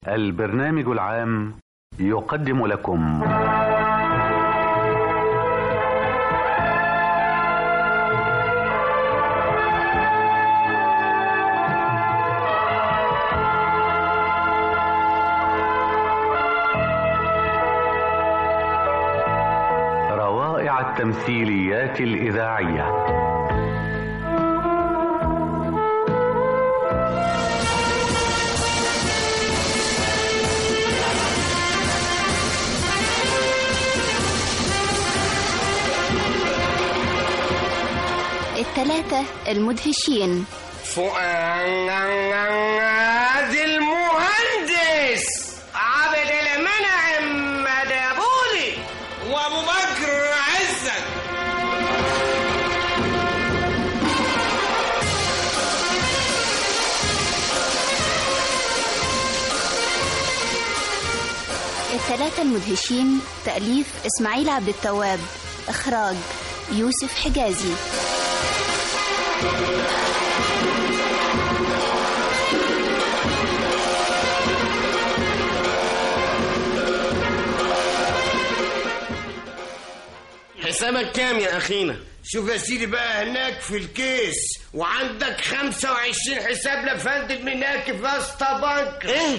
البرنامج العام يقدم لكم روائع التمثيليات الإذاعية الثلاثة المدهشين فؤاد المهندس عبد المنعم مدبولي وابو بكر عزت الثلاثة المدهشين تأليف إسماعيل عبد التواب إخراج يوسف حجازي حسابك كام يا اخينا شوف يا سيدي بقى هناك في الكيس وعندك 25 حساب لفندق مناك في وسط بنك ايه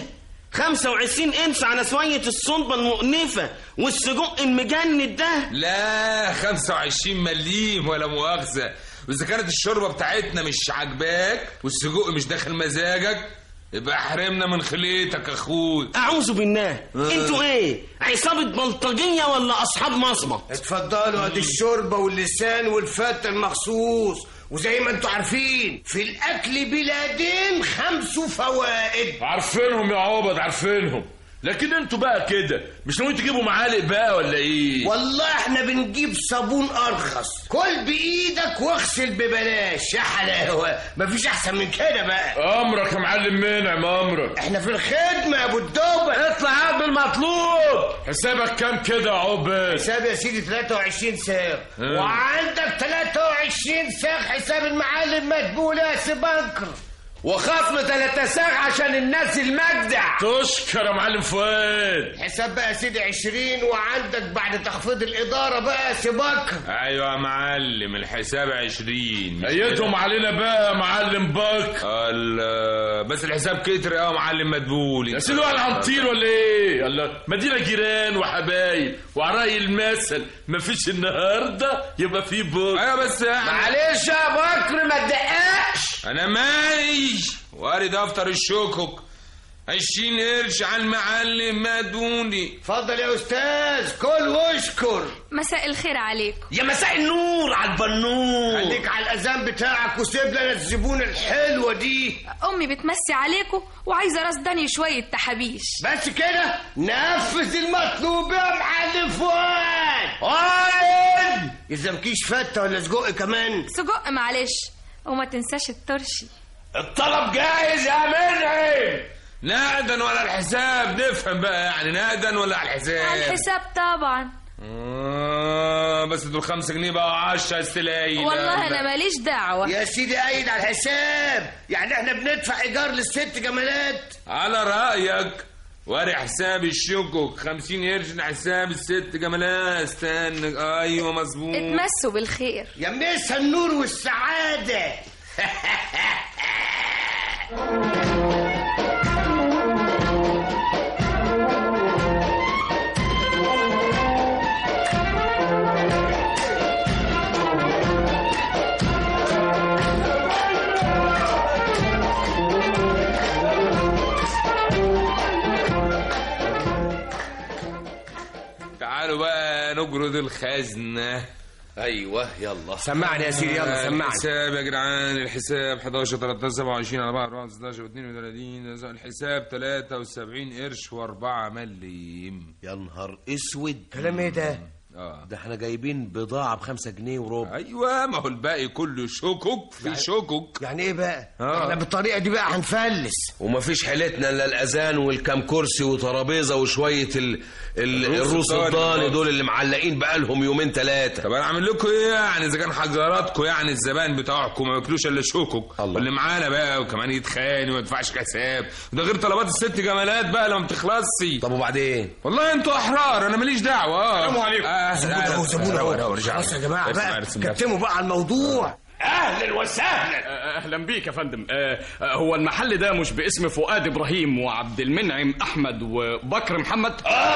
25 قرش على شوية الصلبة المؤنفة والسجق المجند ده لا 25 مليم ولا مؤاخذة وإذا كانت الشوربة بتاعتنا مش عاجباك والسجق مش داخل مزاجك يبقى احرمنا من خليتك اخوي أعوذ بالله انتوا ايه عصابة بلطجية ولا أصحاب مصمت اتفضلوا ادي الشوربه واللسان والفتة المخصوص وزي ما انتوا عارفين في الاكل بلا دين خمس فوائد عارفينهم يا عبد عارفينهم لكن انتوا بقى كده مش ناويين تجيبوا معالق بقى ولا ايه والله احنا بنجيب صابون ارخص كل بايدك واغسل ببلاش يا حلاوه مفيش احسن من كده بقى امرك يا معلم منعم امرك احنا في الخدمه يا ابو الدوبه اطلع عاد بالمطلوب حسابك كام كده يا عبد حساب يا سيدي 23 ساغ اه. وعندك 23 ساغ حساب المعلم مدبول يا سي بنكر وخصم ثلاثة ساغ عشان الناس المجدع تشكر يا معلم فؤاد حساب بقى يا سيدي 20 وعندك بعد تخفيض الاداره بقى يا سي بكر ايوه يا معلم الحساب 20 مش ايدهم كده؟ علينا بقى يا معلم بك ال- بس الحساب كتر يا معلم مدبولي يا سيدي ولا هنطير ولا ايه الله مدينة جيران وحبايب وعراي المثل مفيش النهارده يبقى في بكره ايوه بس يعني معلش يا بكر ما تدققش انا مالي واري دفتر الشكك 20 قرش على المعلم مدوني اتفضل يا استاذ كل واشكر مساء الخير عليكم يا مساء النور على البنور خليك على الاذان بتاعك وسيب لنا الزبون الحلوه دي امي بتمسي عليكم وعايزه رصداني شويه تحابيش بس كده نفذ المطلوب يا معلم فؤاد قائد اذا مكيش فته ولا سجق كمان سجق معلش وما تنساش الترشي الطلب جاهز يا منعم نقدا ولا الحساب نفهم بقى يعني نقدا ولا على الحساب على الحساب طبعا آه بس دول خمسة جنيه بقى 10 استلاقي والله انا ماليش دعوه يا سيدي قايد على الحساب يعني احنا بندفع ايجار للست جمالات على رأيك واري حساب الشكك 50 قرش حساب الست جمالات استنى ايوه مظبوط اتمسوا بالخير يا مسا النور والسعاده تعالوا بقى نجرد الخزنة ايوه يلا سمعني يا سيدي يلا سمعني الحساب يا جدعان الحساب 11 13 27 4 4 16 32 الحساب 73 قرش و4 مليم يا نهار اسود كلام ايه ده اه ده احنا جايبين بضاعة بخمسة جنيه وربع ايوه ما هو الباقي كله شكك في شكك يعني ايه بقى؟ آه. احنا بالطريقة دي بقى هنفلس ومفيش حيلتنا الا الاذان والكام كرسي وترابيزة وشوية ال... ال... الروس الروس الضاني الضاني برضه. دول اللي معلقين بقالهم يومين ثلاثة طب انا اعمل لكم ايه يعني اذا كان حجراتكم يعني الزبائن بتاعكم ما ياكلوش الا شكك الله. واللي معانا بقى وكمان يتخانق وما يدفعش حساب وده غير طلبات الست جمالات بقى لما بتخلصش طب وبعدين؟ والله انتوا احرار انا ماليش دعوه اه السلام عليكم. آه، زبون اهو زبون اهو خلاص يا جماعة بقى كتموا بقى على الموضوع اهلا وسهلا اهلا بيك يا فندم آه، آه، هو المحل ده مش باسم فؤاد ابراهيم وعبد المنعم احمد وبكر محمد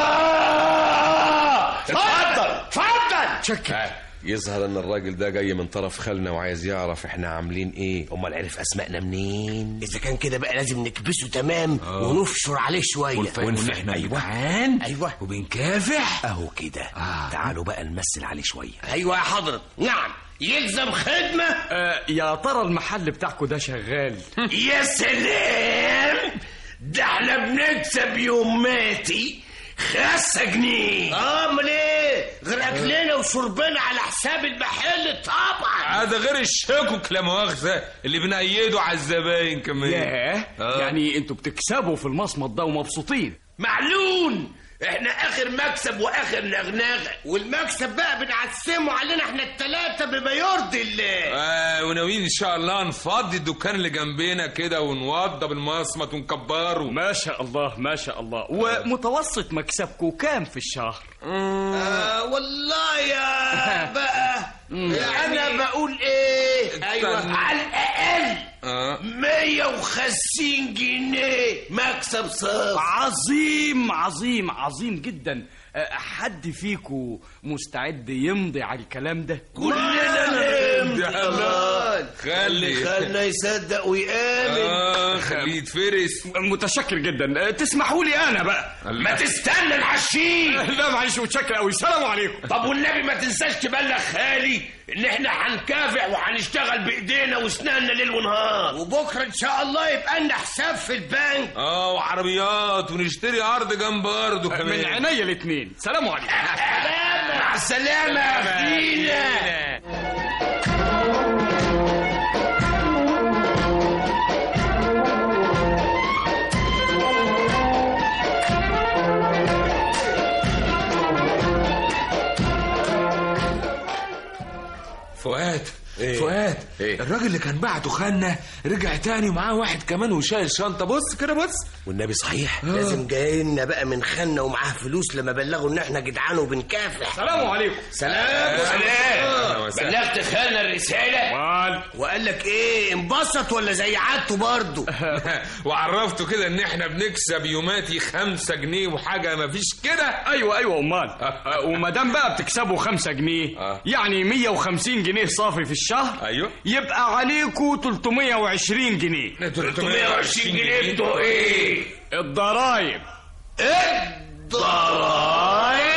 آه! اتفضل اتفضل شكرا يظهر ان الراجل ده جاي من طرف خالنا وعايز يعرف احنا عاملين ايه امال عرف اسمائنا منين اذا كان كده بقى لازم نكبسه تمام ونفشر عليه شويه ونفهم ايوه ايوه وبنكافح اهو كده تعالوا بقى نمثل عليه شويه ايوه يا حضرة نعم يلزم خدمه آه، يا ترى المحل بتاعكم ده شغال يا سلام ده احنا بنكسب يوماتي خمسة جنيه امال ايه غير اكلنا وشربنا على حساب المحل طبعا هذا غير الشكك لا مؤاخذه اللي بنأيده على الزباين كمان ياه آه. يعني انتوا بتكسبوا في المصمت ده ومبسوطين معلون احنا اخر مكسب واخر نغنغه والمكسب بقى بنعسمه علينا احنا التلاتة بما يرضي الله آه وناويين ان شاء الله نفضي الدكان اللي جنبنا كده ونوضب المصمت ونكبره ما شاء الله ما شاء الله ومتوسط مكسبكم كام في الشهر آه والله يا بقى انا بقول ايه ايوه على الاقل اه 150 جنيه مكسب صفر عظيم عظيم عظيم جدا أه، حد فيكم مستعد يمضي على الكلام ده كلنا نمضي الله خلي خلنا يصدق ويآمن اه خليه يتفرس متشكر جدا أه، تسمحوا لي انا بقى ما تستنى العشيق لا معلش متشكر قوي السلام عليكم طب والنبي ما تنساش تبلغ خالي ان احنا هنكافح وهنشتغل بايدينا واسناننا ليل ونهار وبكره ان شاء الله يبقى لنا حساب في البنك اه وعربيات ونشتري ارض جنب ارضه كمان من عينيا الاثنين سلام عليكم مع السلامه يا اخينا فؤاد إيه؟ فؤاد إيه؟ الراجل اللي كان بعته خالنا رجع تاني ومعاه واحد كمان وشايل شنطه بص كده بص والنبي صحيح لازم جاي لنا بقى من خالنا ومعاه فلوس لما بلغوا ان احنا جدعان وبنكافح سلام عليكم سلام أهلا وسهلا. بلغت خالنا الرساله مال وقال لك ايه انبسط ولا زي عادته برضه وعرفته كده ان احنا بنكسب يوماتي خمسة جنيه وحاجه ما فيش كده ايوه ايوه امال أه، وما دام بقى بتكسبوا خمسة جنيه آه. يعني 150 جنيه صافي في الشهر أيوه. يبقى عليكم 320 جنيه 320 جنيه بتوع ايه الضرايب الضرايب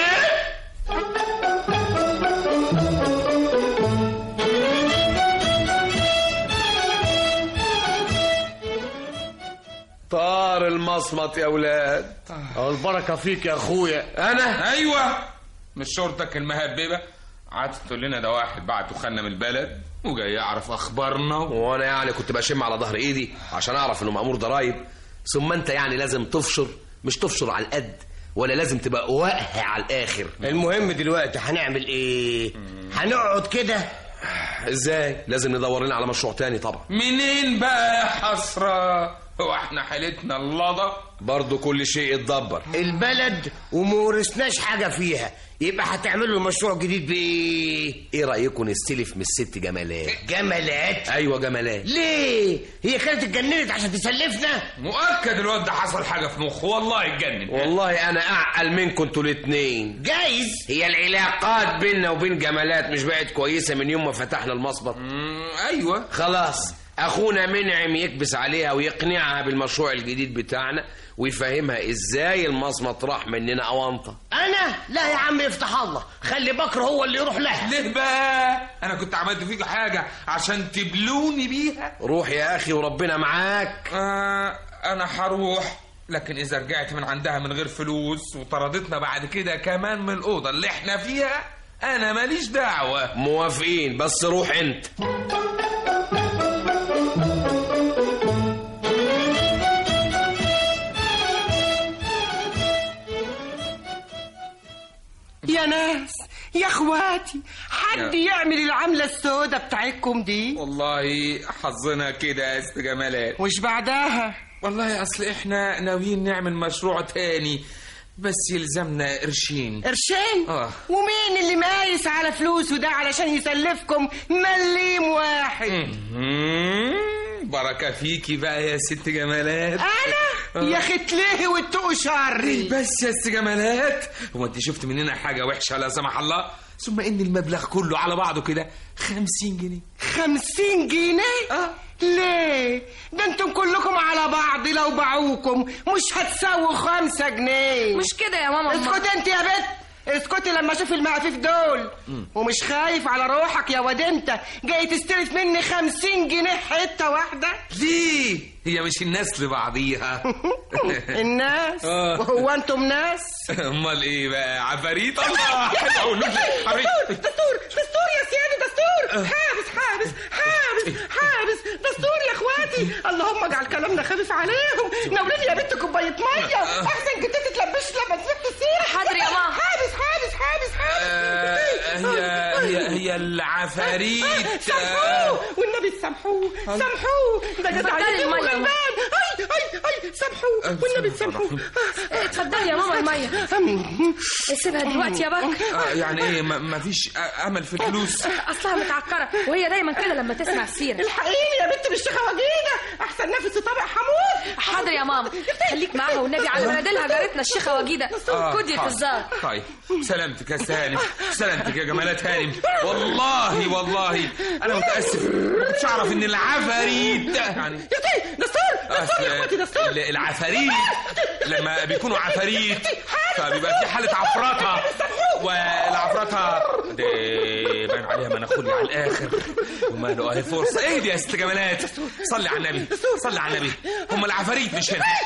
طار المصمت يا اولاد البركه فيك يا اخويا انا ايوه مش شرطك المهببه قعدت تقول لنا ده واحد بعته خالنا من البلد وجاي يعرف اخبارنا وانا يعني كنت بشم على ظهر ايدي عشان اعرف انه مامور ضرايب ثم انت يعني لازم تفشر مش تفشر على القد ولا لازم تبقى واقع على الاخر المهم دلوقتي هنعمل ايه هنقعد كده ازاي لازم ندور لنا على مشروع تاني طبعا منين بقى يا حسره هو احنا حالتنا اللضا برضه كل شيء يتدبر البلد ومورثناش حاجه فيها يبقى هتعملوا مشروع جديد بايه ايه رايكم نستلف من الست جمالات جمالات ايوه جمالات ليه هي كانت اتجننت عشان تسلفنا مؤكد الواد ده حصل حاجه في مخه والله اتجنن والله انا اعقل منكم انتوا الاتنين جايز هي العلاقات بيننا وبين جمالات مش بقت كويسه من يوم ما فتحنا المصبط مم، ايوه خلاص اخونا منعم يكبس عليها ويقنعها بالمشروع الجديد بتاعنا ويفهمها ازاي المصمت راح مننا اونطه انا لا يا عم يفتح الله خلي بكر هو اللي يروح لها ليه بقى انا كنت عملت فيك حاجه عشان تبلوني بيها روح يا اخي وربنا معاك آه انا هروح لكن اذا رجعت من عندها من غير فلوس وطردتنا بعد كده كمان من الاوضه اللي احنا فيها انا ماليش دعوه موافقين بس روح انت يا ناس يا اخواتي حد يا- يعمل العملة السوداء بتاعتكم دي والله حظنا كده يا ست جمالات وش بعدها والله اصل احنا ناويين نعمل مشروع تاني بس يلزمنا قرشين قرشين اه ومين اللي مايس على فلوسه ده علشان يسلفكم مليم واحد مم، بركة فيكي بقى يا ست جمالات انا يا ختليه واتقوا شري بس يا ست جمالات هو انت شفت مننا حاجة وحشة لا سمح الله ثم ان المبلغ كله على بعضه كده خمسين جنيه خمسين جنيه اه ليه ده انتم كلكم على بعض لو باعوكم مش هتساووا خمسة جنيه مش كده يا ماما اسكت انت يا بت اسكتي لما اشوف المقافيف دول ومش خايف على روحك يا واد انت جاي تستلف مني خمسين جنيه حتة واحدة ليه هي مش الناس لبعضيها الناس آه. وهو انتم ناس امال ايه بقى عفاريت الله حلو أوي، نبلة عفاريت. دستور دستور يا سيادة دستور حابس حابس حابس حابس دستور يا اخواتي اللهم اجعل كلامنا خفيف عليهم ناوليني يا بنت كوبايه ميه احسن جدتي تلبش لما تسيب السيره حاضر يا ماما. حابس حابس حابس آه، حابس هي هي هي العفاريت سامحوه والنبي سامحوه سامحوه ده جدع اتفضلي عليكم المية. غلبان اي اي اي سامحوه والنبي سامحوه اتفضلي يا ماما الميه سيبها دلوقتي يا بكر آه، يعني ايه ما ما فيش آه، امل في الفلوس اصلها متعكره وهي دايما كده لما تسمع السيره الحقيني يا بنت بالشيخه وجيده احسن نفسي طابق حمود حاضر يا ماما خليك معاها والنبي على مناديلها جارتنا الشيخه وجيده آه، كدية حاضر. الزار طيب سلامتك يا سالم سلامتك يا جمالات هانم والله والله انا متاسف ما كنتش اعرف ان العفاريت يعني يا طي دستور دستور يا اخواتي دستور ال- العفاريت لما بيكونوا عفاريت فبيبقى في حالة عفرطة والعفرطة دي باين عليها مناخولي على الآخر وماله أهي فرصة إيه دي يا ست جمالات صلي على النبي صلي على النبي هم العفاريت مش هنا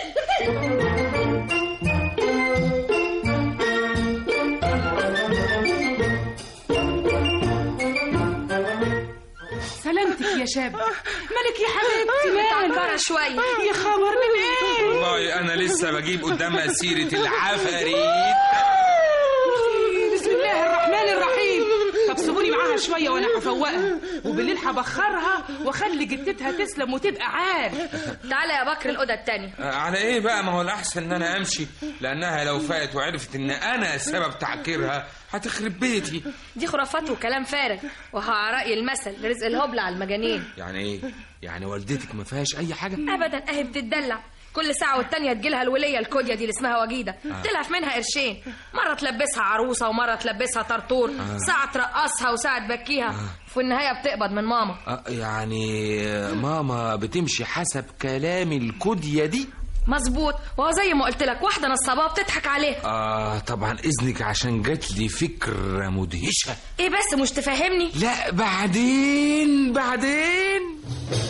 سلامتك يا شاب مالك يا حبيبتي مالك متعكره شويه يا خبر من ايه والله أنا لسه بجيب قدامها سيرة العفاريت بسم الله الرحمن الرحيم طب سيبوني معاها شويه وانا هفوقها وبالليل هبخرها واخلي جدتها تسلم وتبقى عال تعالى يا بكر الاوضه التانية آه، على إيه بقى ما هو الأحسن إن أنا أمشي لأنها لو فات وعرفت إن أنا سبب تعكيرها هتخرب بيتي دي خرافات وكلام فارغ وها رأي المثل رزق الهبل على المجانين يعني إيه يعني والدتك ما فيهاش أي حاجة ابدا اهي بتدلع كل ساعة والتانية تجيلها الولية الكودية دي اللي اسمها وجيدة تلهف منها قرشين مرة تلبسها عروسة ومرة تلبسها طرطور ساعة ترقصها وساعة تبكيها وفي النهاية بتقبض من ماما آه، يعني ماما بتمشي حسب كلام الكودية دي مظبوط وهو زي ما قلت لك واحدة نصابة بتضحك عليها آه طبعا إذنك عشان جات لي فكرة مدهشة ايه بس مش تفهمني لا بعدين بعدين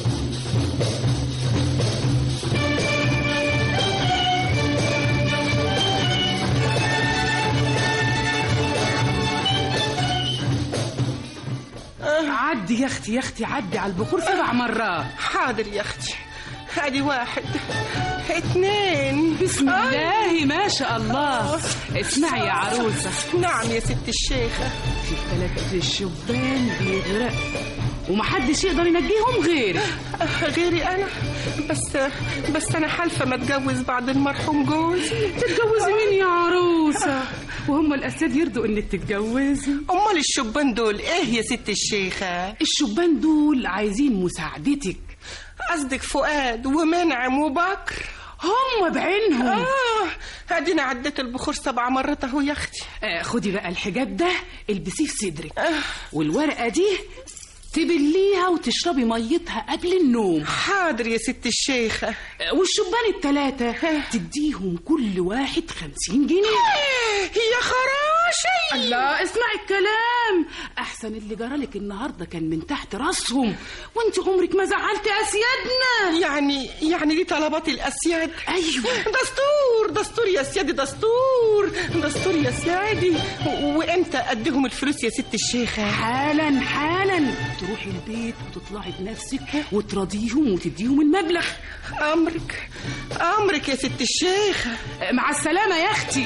عدي يا اختي يا اختي عدي على البخور سبع مرات حاضر يا اختي ادي واحد اتنين بسم الله ما شاء الله اسمعي يا عروسه نعم يا ست الشيخة في ثلاثة الشبان بيغرق ومحدش يقدر ينجيهم غيرك غيري انا بس بس انا حالفه ما اتجوز بعد المرحوم جوزي تتجوزي مين يا عروسه وهم الاسد يرضوا انك تتجوزي امال الشبان دول ايه يا ست الشيخه الشبان دول عايزين مساعدتك قصدك فؤاد ومنعم وبكر هم بعينهم اه ادينا عديت البخور سبع مرات اهو يا اختي آه خدي بقى الحجاب ده البسيه في صدرك والورقه دي تبليها وتشربي ميتها قبل النوم حاضر يا ست الشيخه آه والشبان التلاتة تديهم كل واحد خمسين جنيه يا خراب شيء الله اسمعي الكلام احسن اللي جرالك النهارده كان من تحت راسهم وانت عمرك ما زعلت اسيادنا يعني يعني دي طلبات الاسياد ايوه دستور دستور يا سيادي دستور دستور يا سيادي و- وامتى اديهم الفلوس يا ست الشيخه حالا حالا تروحي البيت وتطلعي بنفسك وتراضيهم وتديهم المبلغ امرك امرك يا ست الشيخه مع السلامه يا اختي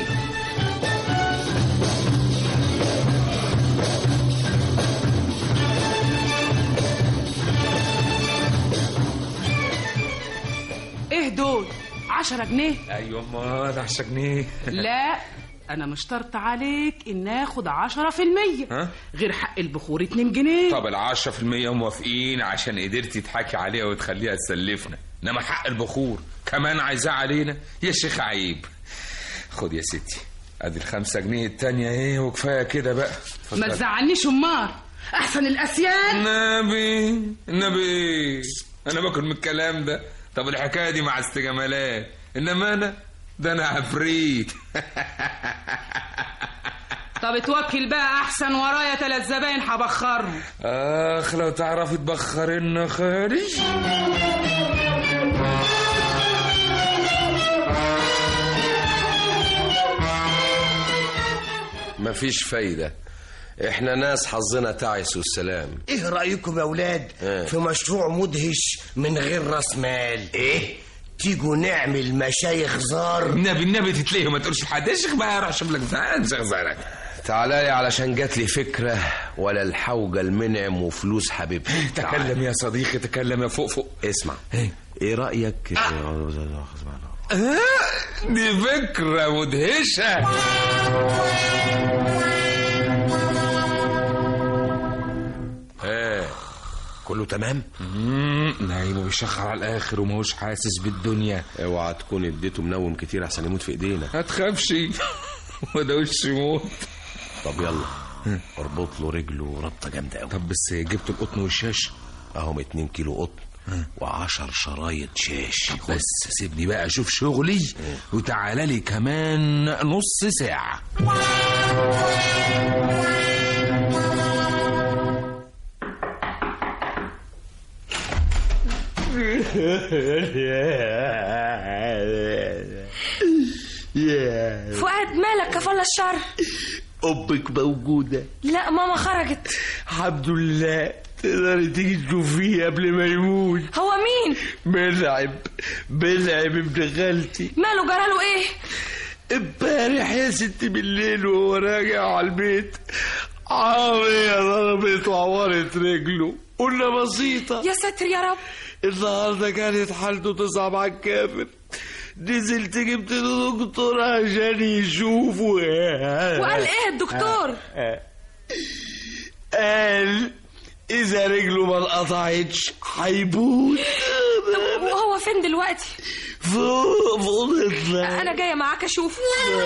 ايه دول عشرة جنيه ايوه ما ده 10 جنيه لا انا مشترط عليك ان اخد عشرة في المية ها؟ غير حق البخور اتنين جنيه طب ال 10% موافقين عشان قدرتي تضحكي عليها وتخليها تسلفنا انما حق البخور كمان عايزاه علينا يا شيخ عيب خد يا ستي ادي الخمسة جنيه التانية ايه وكفاية كده بقى ما تزعلنيش امار احسن الاسياد نبي نبي انا باكل من الكلام ده طب الحكايه دي مع استجمالات انما انا ده انا عفريت طب اتوكل بقى احسن ورايا تلات زباين هبخرهم اخ لو تعرفي تبخرنا خالي مفيش فايدة احنا ناس حظنا تعس والسلام ايه رايكم يا اولاد إيه؟ في مشروع مدهش من غير راس مال ايه تيجوا نعمل مشايخ زار النبي النبي تتلهي وما تقولش لحد يا شيخ بقى روح شوف لك زعل شيخ زعلك تعالى لي علشان جات لي فكرة ولا الحوجة المنعم وفلوس حبيبتي تكلم يا صديقي تكلم يا فوق فوق اسمع ايه رأيك آه دي فكرة مدهشة ايه كله تمام مم، نايم وبيشخر على الاخر وماهوش حاسس بالدنيا اوعى تكون اديته منوم كتير عشان يموت في ايدينا ما تخافش وده وش يموت طب يلا اربط له رجله ربطه جامده قوي طب بس جبت القطن والشاش اهم 2 كيلو قطن و10 شرايط شاش بس سيبني بقى اشوف شغلي وتعالى لي كمان نص ساعة فؤاد مالك كفل الشر امك موجوده لا ماما خرجت الحمد لله تقدري تيجي تشوفيه قبل ما يموت هو مين ملعب ملعب ابن خالتي ماله جراله ايه امبارح يا ست بالليل وهو راجع على البيت عربية ضربت وعورت رجله قلنا بسيطة يا ساتر يا رب النهاردة كانت حالته تصعب على الكافر نزلت جبت له دكتور عشان يشوفه وقال ايه الدكتور قال إذا رجله ما انقطعتش هيموت طب وهو فين دلوقتي فوق في أوضتنا انا جايه معاك اشوفه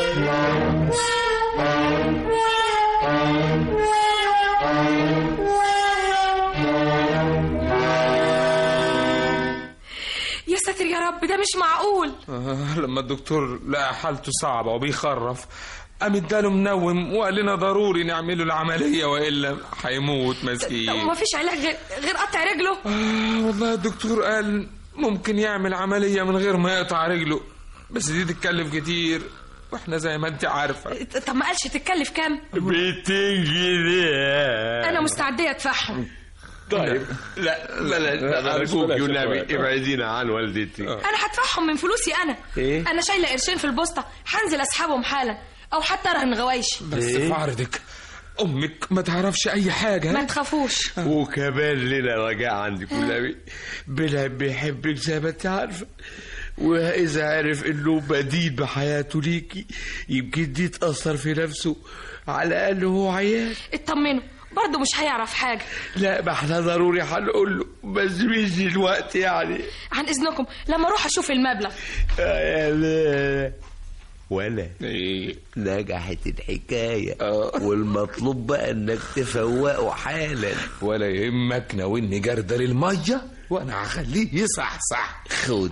يا ساتر يا رب ده مش معقول آه لما الدكتور لقى حالته صعبة وبيخرف قام اداله منوم وقال لنا ضروري نعمله العملية وإلا هيموت طب مسكين ما فيش علاج غير غير قطع رجله آه والله الدكتور قال ممكن يعمل عملية من غير ما يقطع رجله بس دي تتكلف كتير واحنا زي ما انت عارفة طب ما قالش تتكلف كام 200 جنيه انا مستعده ادفعهم طيب لا بلاش ارجوك بلاش، والنبي بلاش. ابعدينا عن والدتي انا هدفعهم من فلوسي انا إيه؟ انا شايله قرشين في البوسطه هنزل اسحبهم حالا او حتى ارهن غوايشي بس في عرضك امك ما تعرفش اي حاجة ما تخافوش وكمان لنا رجاء عندك والنبي بلعب بيحبك زي ما انت عارفه واذا عرف انه بديل بحياته ليكي يمكن دي تاثر في نفسه على الاقل هو عيال اطمنوا برضه مش هيعرف حاجه لا ما احنا ضروري هنقول له بس مش دلوقتي يعني عن اذنكم لما اروح اشوف المبلغ آه، لا. ولا ايه نجحت الحكاية والمطلوب بقى انك تفوقه حالا ولا يهمك ناولني جردل المية وانا هخليه يصحصح خد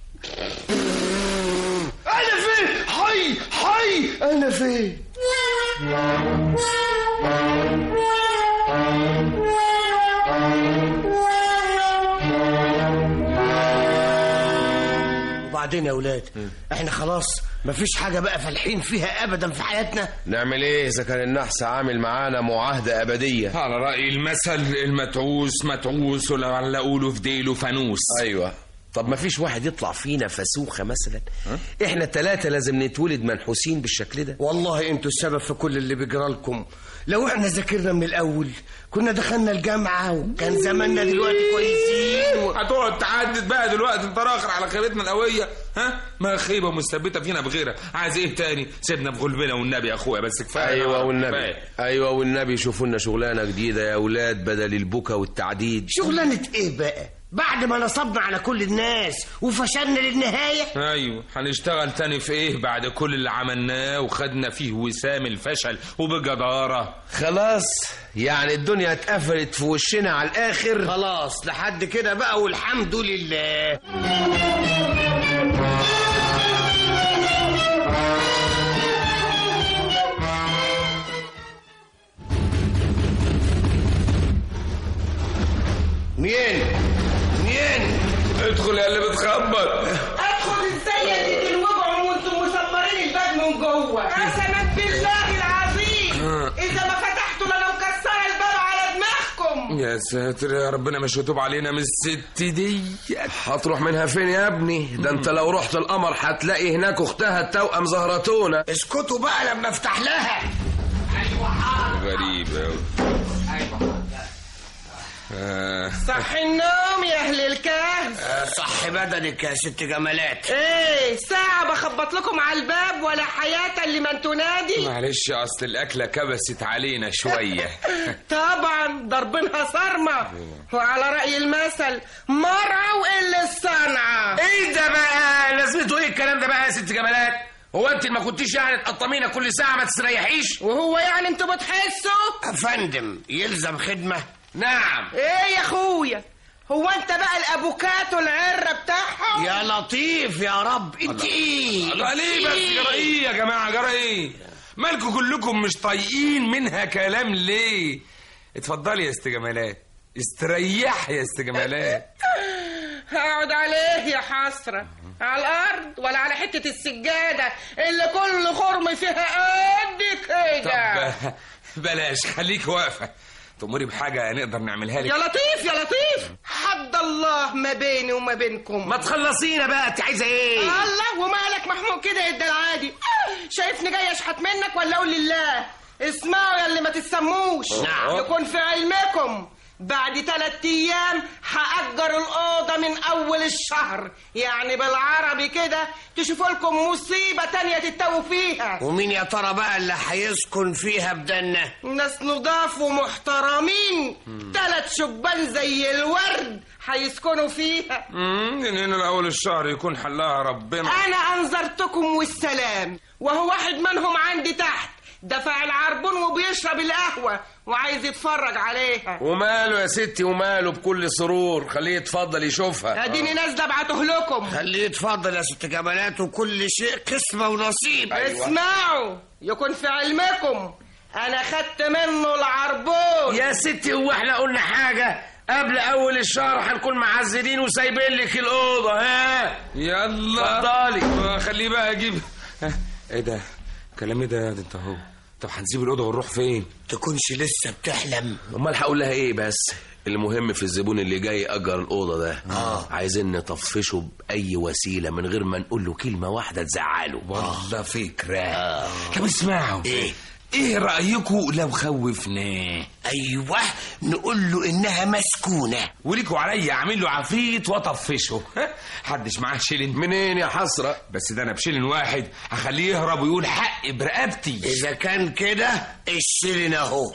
انا فين حي حي انا فين وبعدين يا ولاد احنا خلاص مفيش حاجة بقى فالحين فيها ابدا في حياتنا نعمل ايه اذا كان النحس عامل معانا معاهده ابديه على رأي المثل المتعوس متعوس ولعل أقوله في ديله فانوس ايوه طب ما فيش واحد يطلع فينا فسوخه مثلا احنا الثلاثه لازم نتولد منحوسين بالشكل ده والله انتوا السبب في كل اللي بيجرى لكم لو احنا ذاكرنا من الاول كنا دخلنا الجامعة وكان زماننا دلوقتي كويسين و... هتقعد تعدد بقى دلوقتي انت راخر على خيبتنا القويه ها ما خيبه مستبته فينا بغيرها عايز ايه تاني سيبنا في غلبنا والنبي يا اخويا بس كفايه ايوه والنبي كفاية. ايوه والنبي شوفوا لنا شغلانه جديده يا اولاد بدل البكا والتعديد شغلانة ايه بقى بعد ما نصبنا على كل الناس وفشلنا للنهاية ايوه هنشتغل تاني في ايه بعد كل اللي عملناه وخدنا فيه وسام الفشل وبجداره خلاص يعني الدنيا اتقفلت في وشنا على الاخر خلاص لحد كده بقى والحمد لله مين مين ادخل يا اللي بتخبط ادخل ازاي يا دي الوجع وانتم مسمرين الباب من جوه قسما بالله العظيم اذا ما فتحتوا لنا مكسره الباب على دماغكم يا ساتر يا ربنا مش هتوب علينا من الست دي هتروح منها فين يا ابني ده انت لو رحت القمر هتلاقي هناك اختها التوأم زهرتونا اسكتوا بقى لما افتح لها غريبة أوي. آه. صح النوم يا اهل الكهف صح بدنك يا ست جمالات ايه ساعة بخبط لكم على الباب ولا حياة لمن تنادي معلش اصل الاكله كبست علينا شويه طبعا ضربينها صارمة وعلى رأي المثل مرعى وقلة الصنعة ايه ده بقى لازمته ايه الكلام ده بقى يا ست جمالات هو انت ما كنتيش يعني تقطمينا كل ساعه ما تستريحيش وهو يعني انتوا بتحسوا افندم يلزم خدمة نعم ايه يا اخويا هو انت بقى الابوكاتو العرة بتاعهم يا لطيف يا رب انت ايه الله ليه بس جرى ايه يا جماعه جرى ايه مالكم كلكم مش طايقين منها كلام ليه اتفضلي يا است جمالات استريح يا است جمالات هقعد عليه يا حسرة على الارض ولا على حتة السجادة اللي كل خرم فيها قد كده طب بلاش خليك واقفه تأمري بحاجه نقدر نعملها لك يا لطيف يا لطيف حد الله ما بيني وما بينكم ما تخلصينا بقى انت عايزه ايه الله ومالك محمود كده يا العادي شايفني جاي اشحت منك ولا اقول لله اسمعوا يا اللي ما تسموش نعم. يكون في علمكم بعد ثلاث ايام هأجر الأوضة من أول الشهر يعني بالعربي كده تشوفوا لكم مصيبة تانية تتوه فيها ومين يا ترى بقى اللي هيسكن فيها بدنا ناس نضاف ومحترمين ثلاث شبان زي الورد هيسكنوا فيها امم من هنا لاول الشهر يكون حلها ربنا انا انذرتكم والسلام وهو واحد منهم عندي تحت دفع العربون وبيشرب القهوة وعايز يتفرج عليها وماله يا ستي وماله بكل سرور خليه يتفضل يشوفها اديني نازله ابعته لكم خليه يتفضل يا ست جمالات وكل شيء قسمة ونصيب اسمعوا يكون في علمكم انا خدت منه العربون يا ستي هو احنا قلنا حاجه قبل اول الشهر هنكون معزلين وسايبين لك الاوضه ها يلا اتفضلي. خليه بقى اجيب ايه ده كلام ايه ده يا ده انت اهو طب هنسيب الاوضه ونروح فين تكونش لسه بتحلم امال هقول لها ايه بس المهم في الزبون اللي جاي اجر الاوضه ده آه. عايزين نطفشه باي وسيله من غير ما نقول له كلمه واحده تزعله والله فكره طب اسمعوا ايه ايه رايكم لو خوفناه ايوه نقول له انها مسكونة وليكوا عليا اعمل له عفريت واطفشه حدش معاه شيلن منين يا حسره بس ده انا بشيلن واحد هخليه يهرب ويقول حق برقبتي اذا كان كده الشيلن اهو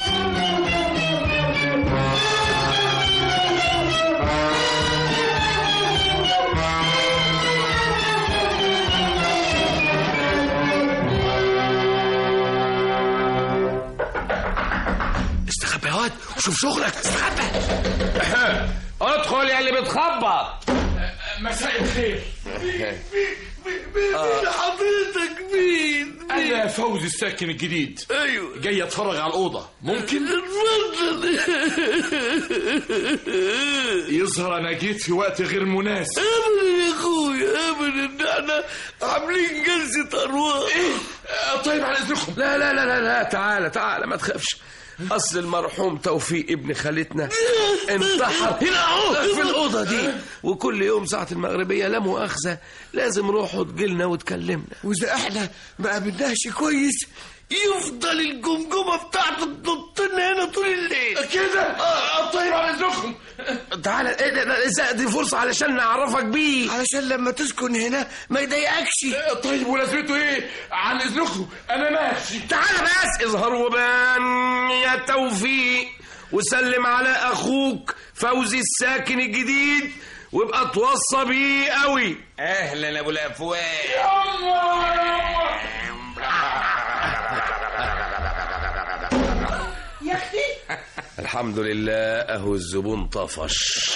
استخبى يا واد وشوف شغلك استخبى ادخل يا اللي بتخبط مساء الخير حضرتك مين انا فوزي الساكن الجديد ايوه جاي اتفرج على الاوضه ممكن يظهر انا جيت في وقت غير مناسب ابدا يا اخويا ابدا ان احنا عاملين جلسه ارواح آه، طيب على اذنكم لا لا لا لا لا تعالى تعالى ما تخافش اصل المرحوم توفيق ابن خالتنا انتحر هنا اهو في الاوضه دي وكل يوم ساعه المغربيه لا مؤاخذه لازم روحوا تجيلنا وتكلمنا واذا احنا ما قابلناش كويس يفضل الجمجمه بتاعته تنط لنا هنا طول الليل كده آه، طيب على اذنكم تعالى ايه ده- ده- إزاي دي فرصه علشان نعرفك بيه علشان لما تسكن هنا ما يضايقكش آه، طيب ولازمته ايه عن اذنكم انا ماشي تعالى بس اظهر وبان يا توفيق وسلم على اخوك فوزي الساكن الجديد وابقى توصى بيه قوي اهلا يا ابو الافواه يا اختي الحمد لله اهو الزبون طفش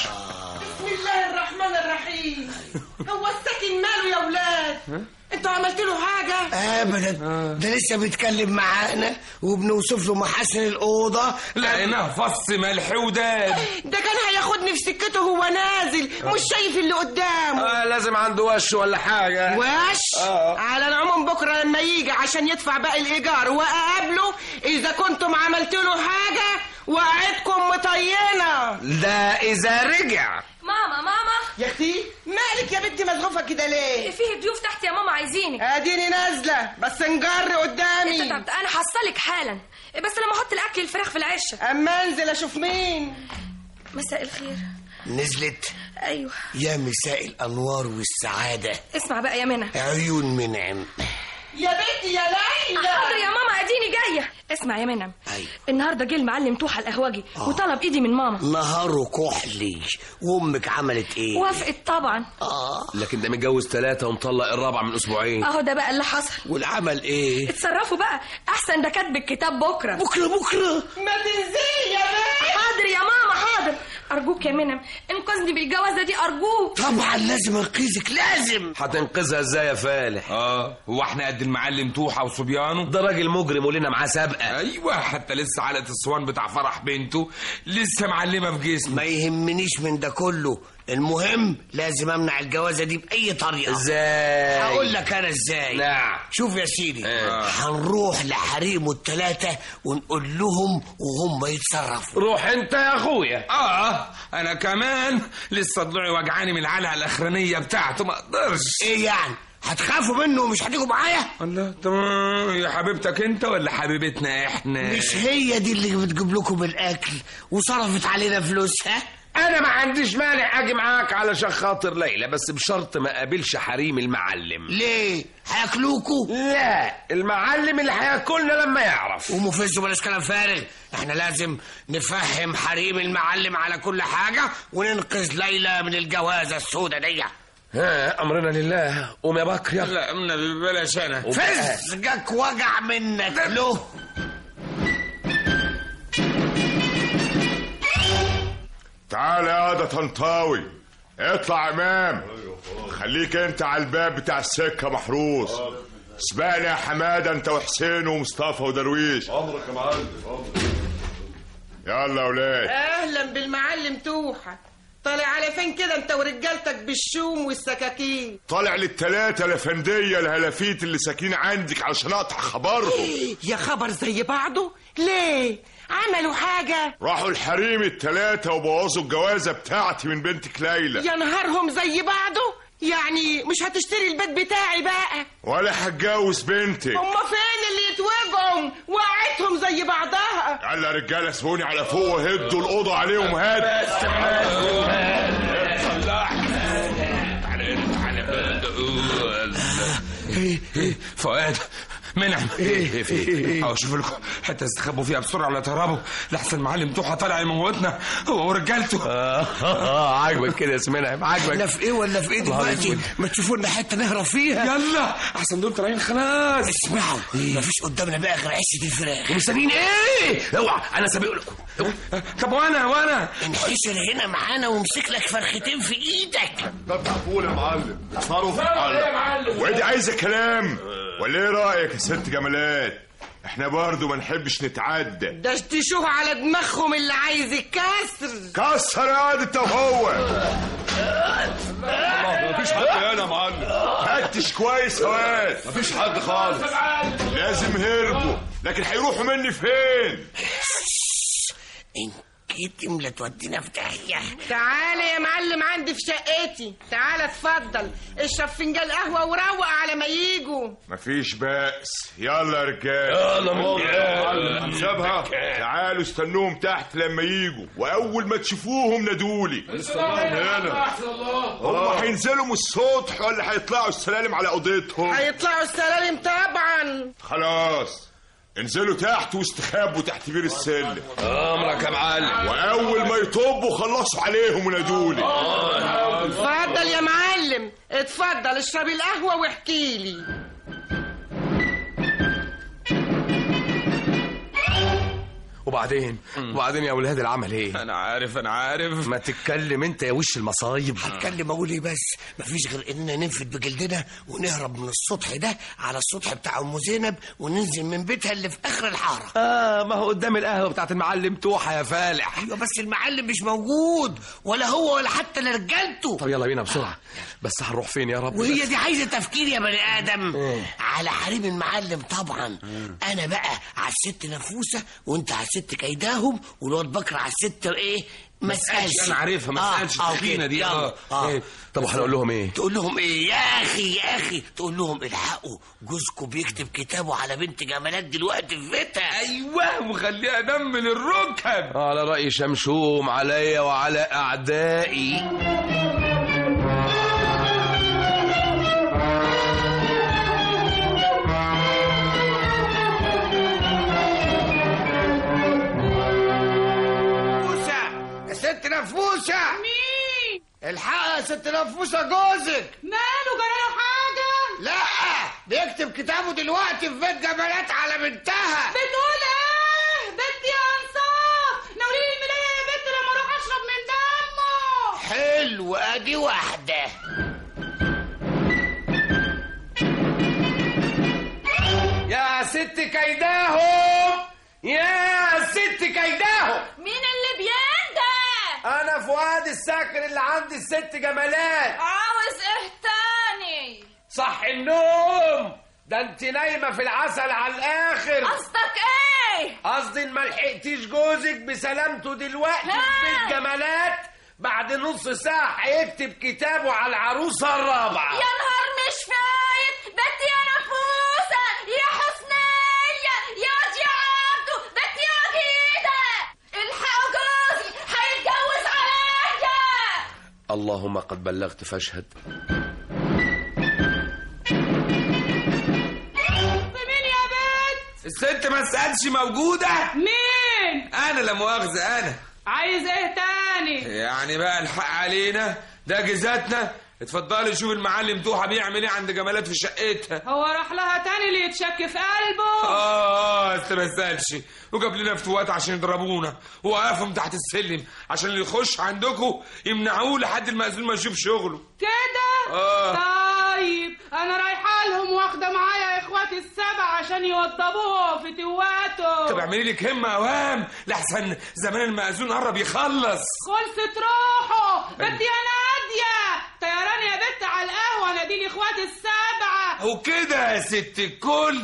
بسم الله الرحمن الرحيم هو الساكن ماله يا ولاد انتوا عملت له حاجه ابدا ده لسه بيتكلم معانا وبنوصف له محاسن الاوضه لقيناه فص ملح وداد ده كان هياخدني في سكته وهو نازل مش شايف اللي قدامه آه لازم عنده وش ولا حاجه وش آه. على العموم بكره لما يجي عشان يدفع باقي الايجار واقابله اذا كنتم عملت له حاجه وقعدكم مطينه ده اذا رجع ماما ماما يا اختي مالك يا بنتي مزغوفه كده ليه فيه ضيوف تحت يا ماما عايزينك اديني نازله بس نجر قدامي انت تعبت انا حصلك حالا بس لما احط الاكل الفراخ في العشه اما انزل اشوف مين مساء الخير نزلت ايوه يا مساء الانوار والسعاده اسمع بقى يا منى عيون منعم يا بنتي يا ليلى حاضر يا ماما اديني جايه اسمع يا منى أيوة. النهارده جه المعلم توحى القهوجي وطلب ايدي من ماما نهاره كحلي وامك عملت ايه وافقت طبعا اه لكن ده متجوز ثلاثة ومطلق الرابعة من أسبوعين اهو ده بقى اللي حصل والعمل ايه اتصرفوا بقى احسن ده كاتب الكتاب بكره بكره بكره ما تنزلي يا بنتي حاضر يا ماما حاضر ارجوك يا منى انقذني بالجوازه دي ارجوك طبعا لازم انقذك لازم هتنقذها ازاي يا فالح اه هو احنا قد المعلم توحى وصبيانه ده راجل مجرم ولنا معاه سابقة ايوه حتى لسه علقه الصوان بتاع فرح بنته لسه معلمه في جسمه ما يهمنيش من ده كله المهم لازم امنع الجوازه دي باي طريقه ازاي هقول لك انا ازاي نعم شوف يا سيدي آه. هنروح لحريمه الثلاثه ونقول لهم وهم يتصرفوا روح انت يا اخويا اه انا كمان لسه ضلوعي وجعاني من العلقه الاخرانيه بتاعته ما اقدرش ايه يعني هتخافوا منه ومش هتيجوا معايا الله تمام يا حبيبتك انت ولا حبيبتنا احنا مش هي دي اللي بتجيب لكم الاكل وصرفت علينا فلوسها انا ما عنديش مانع اجي معاك علشان خاطر ليلى بس بشرط ما اقابلش حريم المعلم ليه هياكلوكوا لا المعلم اللي هياكلنا لما يعرف ومفز بلاش كلام فارغ احنا لازم نفهم حريم المعلم على كل حاجه وننقذ ليلى من الجوازه السوداء دي ها امرنا لله قوم يا بكر يلا لا من بلاش انا فز جاك وجع منك له تعال يا ده طنطاوي اطلع امام خليك انت على الباب بتاع السكه محروس سبقني يا حماده انت وحسين ومصطفى ودرويش عمرك يا معلم يلا يا ولاد اهلا بالمعلم توحى طالع على فين كده انت ورجالتك بالشوم والسكاكين طالع للتلاتة الافندية الهلافيت اللي ساكنين عندك عشان اقطع خبرهم يا خبر زي بعضه ليه عملوا حاجة راحوا الحريم التلاتة وبوظوا الجوازة بتاعتي من بنتك ليلى يا نهارهم زي بعضه يعني مش هتشتري البيت بتاعي بقى ولا هتجوز بنتك هما فين اللي يتوجعوا وقعتهم زي بعضها يلا يا رجاله سيبوني على فوق وهدوا الاوضه عليهم هات فؤاد منعم ايه في اهو شوف لكم حته تستخبوا فيها بسرعه ولا تهربوا لحسن المعلم توحى طالع يموتنا هو ورجالته عاجبك كده يا سمنعم احنا عاجبك في ايه ولا في ايه دلوقتي ما تشوفوا لنا حته نهرب فيها يلا احسن دول طالعين خلاص اسمعوا مفيش قدامنا بقى غير عشه الفراخ مستنيين ايه اوعى انا سابق لكم طب وانا وانا انحشر هنا معانا وامسك لك فرختين في ايدك ده فول يا معلم اتصرف وادي عايزه كلام ولا ايه رايك يا ست جمالات احنا برضو ما نحبش نتعدى ده اشتشوه على دماغهم اللي عايز الكسر كسر يا واد انت وهو مفيش حد هنا يا معلم فتش كويس يا واد مفيش حد خالص لازم هربوا لكن هيروحوا مني فين كتم لا تودينا في داهيه تعالى يا معلم عندي في شقتي تعالى اتفضل اشرب فنجان قهوه وروق على ما يجوا مفيش بأس يلا يا رجاله يلا موافق. سابها تعالوا استنوهم تحت لما يجوا واول ما تشوفوهم نادولي هنا هم هينزلوا من السطح ولا هيطلعوا السلالم على اوضتهم هيطلعوا السلالم طبعا خلاص انزلوا تحت واستخبوا تحت بير السلم امرك يا معلم واول ما يطبوا خلصوا عليهم ونادولي اتفضل يا معلم اتفضل اشرب القهوه واحكي لي وبعدين وبعدين يا ولاد العمل ايه انا عارف انا عارف ما تتكلم انت يا وش المصايب هتكلم اقول ايه بس مفيش غير اننا ننفد بجلدنا ونهرب من السطح ده على السطح بتاع ام زينب وننزل من بيتها اللي في اخر الحاره اه ما هو قدام القهوه بتاعت المعلم توحه يا فالح ايوه بس المعلم مش موجود ولا هو ولا حتى لرجالته طب يلا بينا بسرعه بس هنروح فين يا رب وهي دي عايزه تفكير يا بني ادم إيه؟ على حريم المعلم طبعا انا بقى على الست نفوسه وانت على الست كيداهم والواد بكر على الست ايه ما اسالش انا عارفها ما اسالش آه، التخينه أوكي، دي يلا. اه اه إيه؟ طب وهنقول لهم ايه تقول لهم ايه يا اخي يا اخي تقول لهم الحقوا جوزكم بيكتب كتابه على بنت جمالات دلوقتي في بيتها ايوه وخليها دم من الركب على راي شمشوم عليا وعلى اعدائي نفوسة يا ست نفوسة مين الحق يا ست نفوسة جوزك ماله جراله حاجه لا بيكتب كتابه دلوقتي في بيت جمالات على بنتها بتقول ايه بنتي يا انصاف ناوليني الملايه يا بنت لما اروح اشرب من دمه حلو ادي واحدة يا ست كيداهم يا ست كيداهم مين اللي بينده انا فؤاد الساكن اللي عند الست جمالات عاوز ايه تاني صح النوم ده انت نايمه في العسل على الاخر قصدك ايه قصدي ان ما لحقتيش جوزك بسلامته دلوقتي في بيت جمالات بعد نص ساعه هيكتب كتابه على العروسه الرابعه يا نهار مش فايت بنتي يا نفوسة يا حسنية يا واد يا عبدو بنتي يا وجيدة الحقوا جوزي هيتجوز عليا اللهم قد بلغت فاشهد في مين يا بنت الست ما تسالش موجوده مين انا لا مؤاخذه انا عايز ايه تاني يعني بقى الحق علينا ده جزاتنا اتفضلي شوف المعلم توحة بيعمل ايه عند جمالات في شقتها هو راح لها تاني اللي يتشك في قلبه اه اه ما تسالش وجاب لنا فتوات عشان يضربونا ووقفهم تحت السلم عشان اللي يخش عندكم يمنعوه لحد المأذون ما يشوف شغله كده آه. طيب انا رايحه لهم واخده معايا اخواتي السبع عشان يوضبوه في تواته طب اعملي لك همه اوام لحسن زمان المأذون قرب يخلص خلصت روحه بنتي يا ناديه طيران يا بنت على القهوه ناديلي اخواتي السبعه وكده يا ست الكل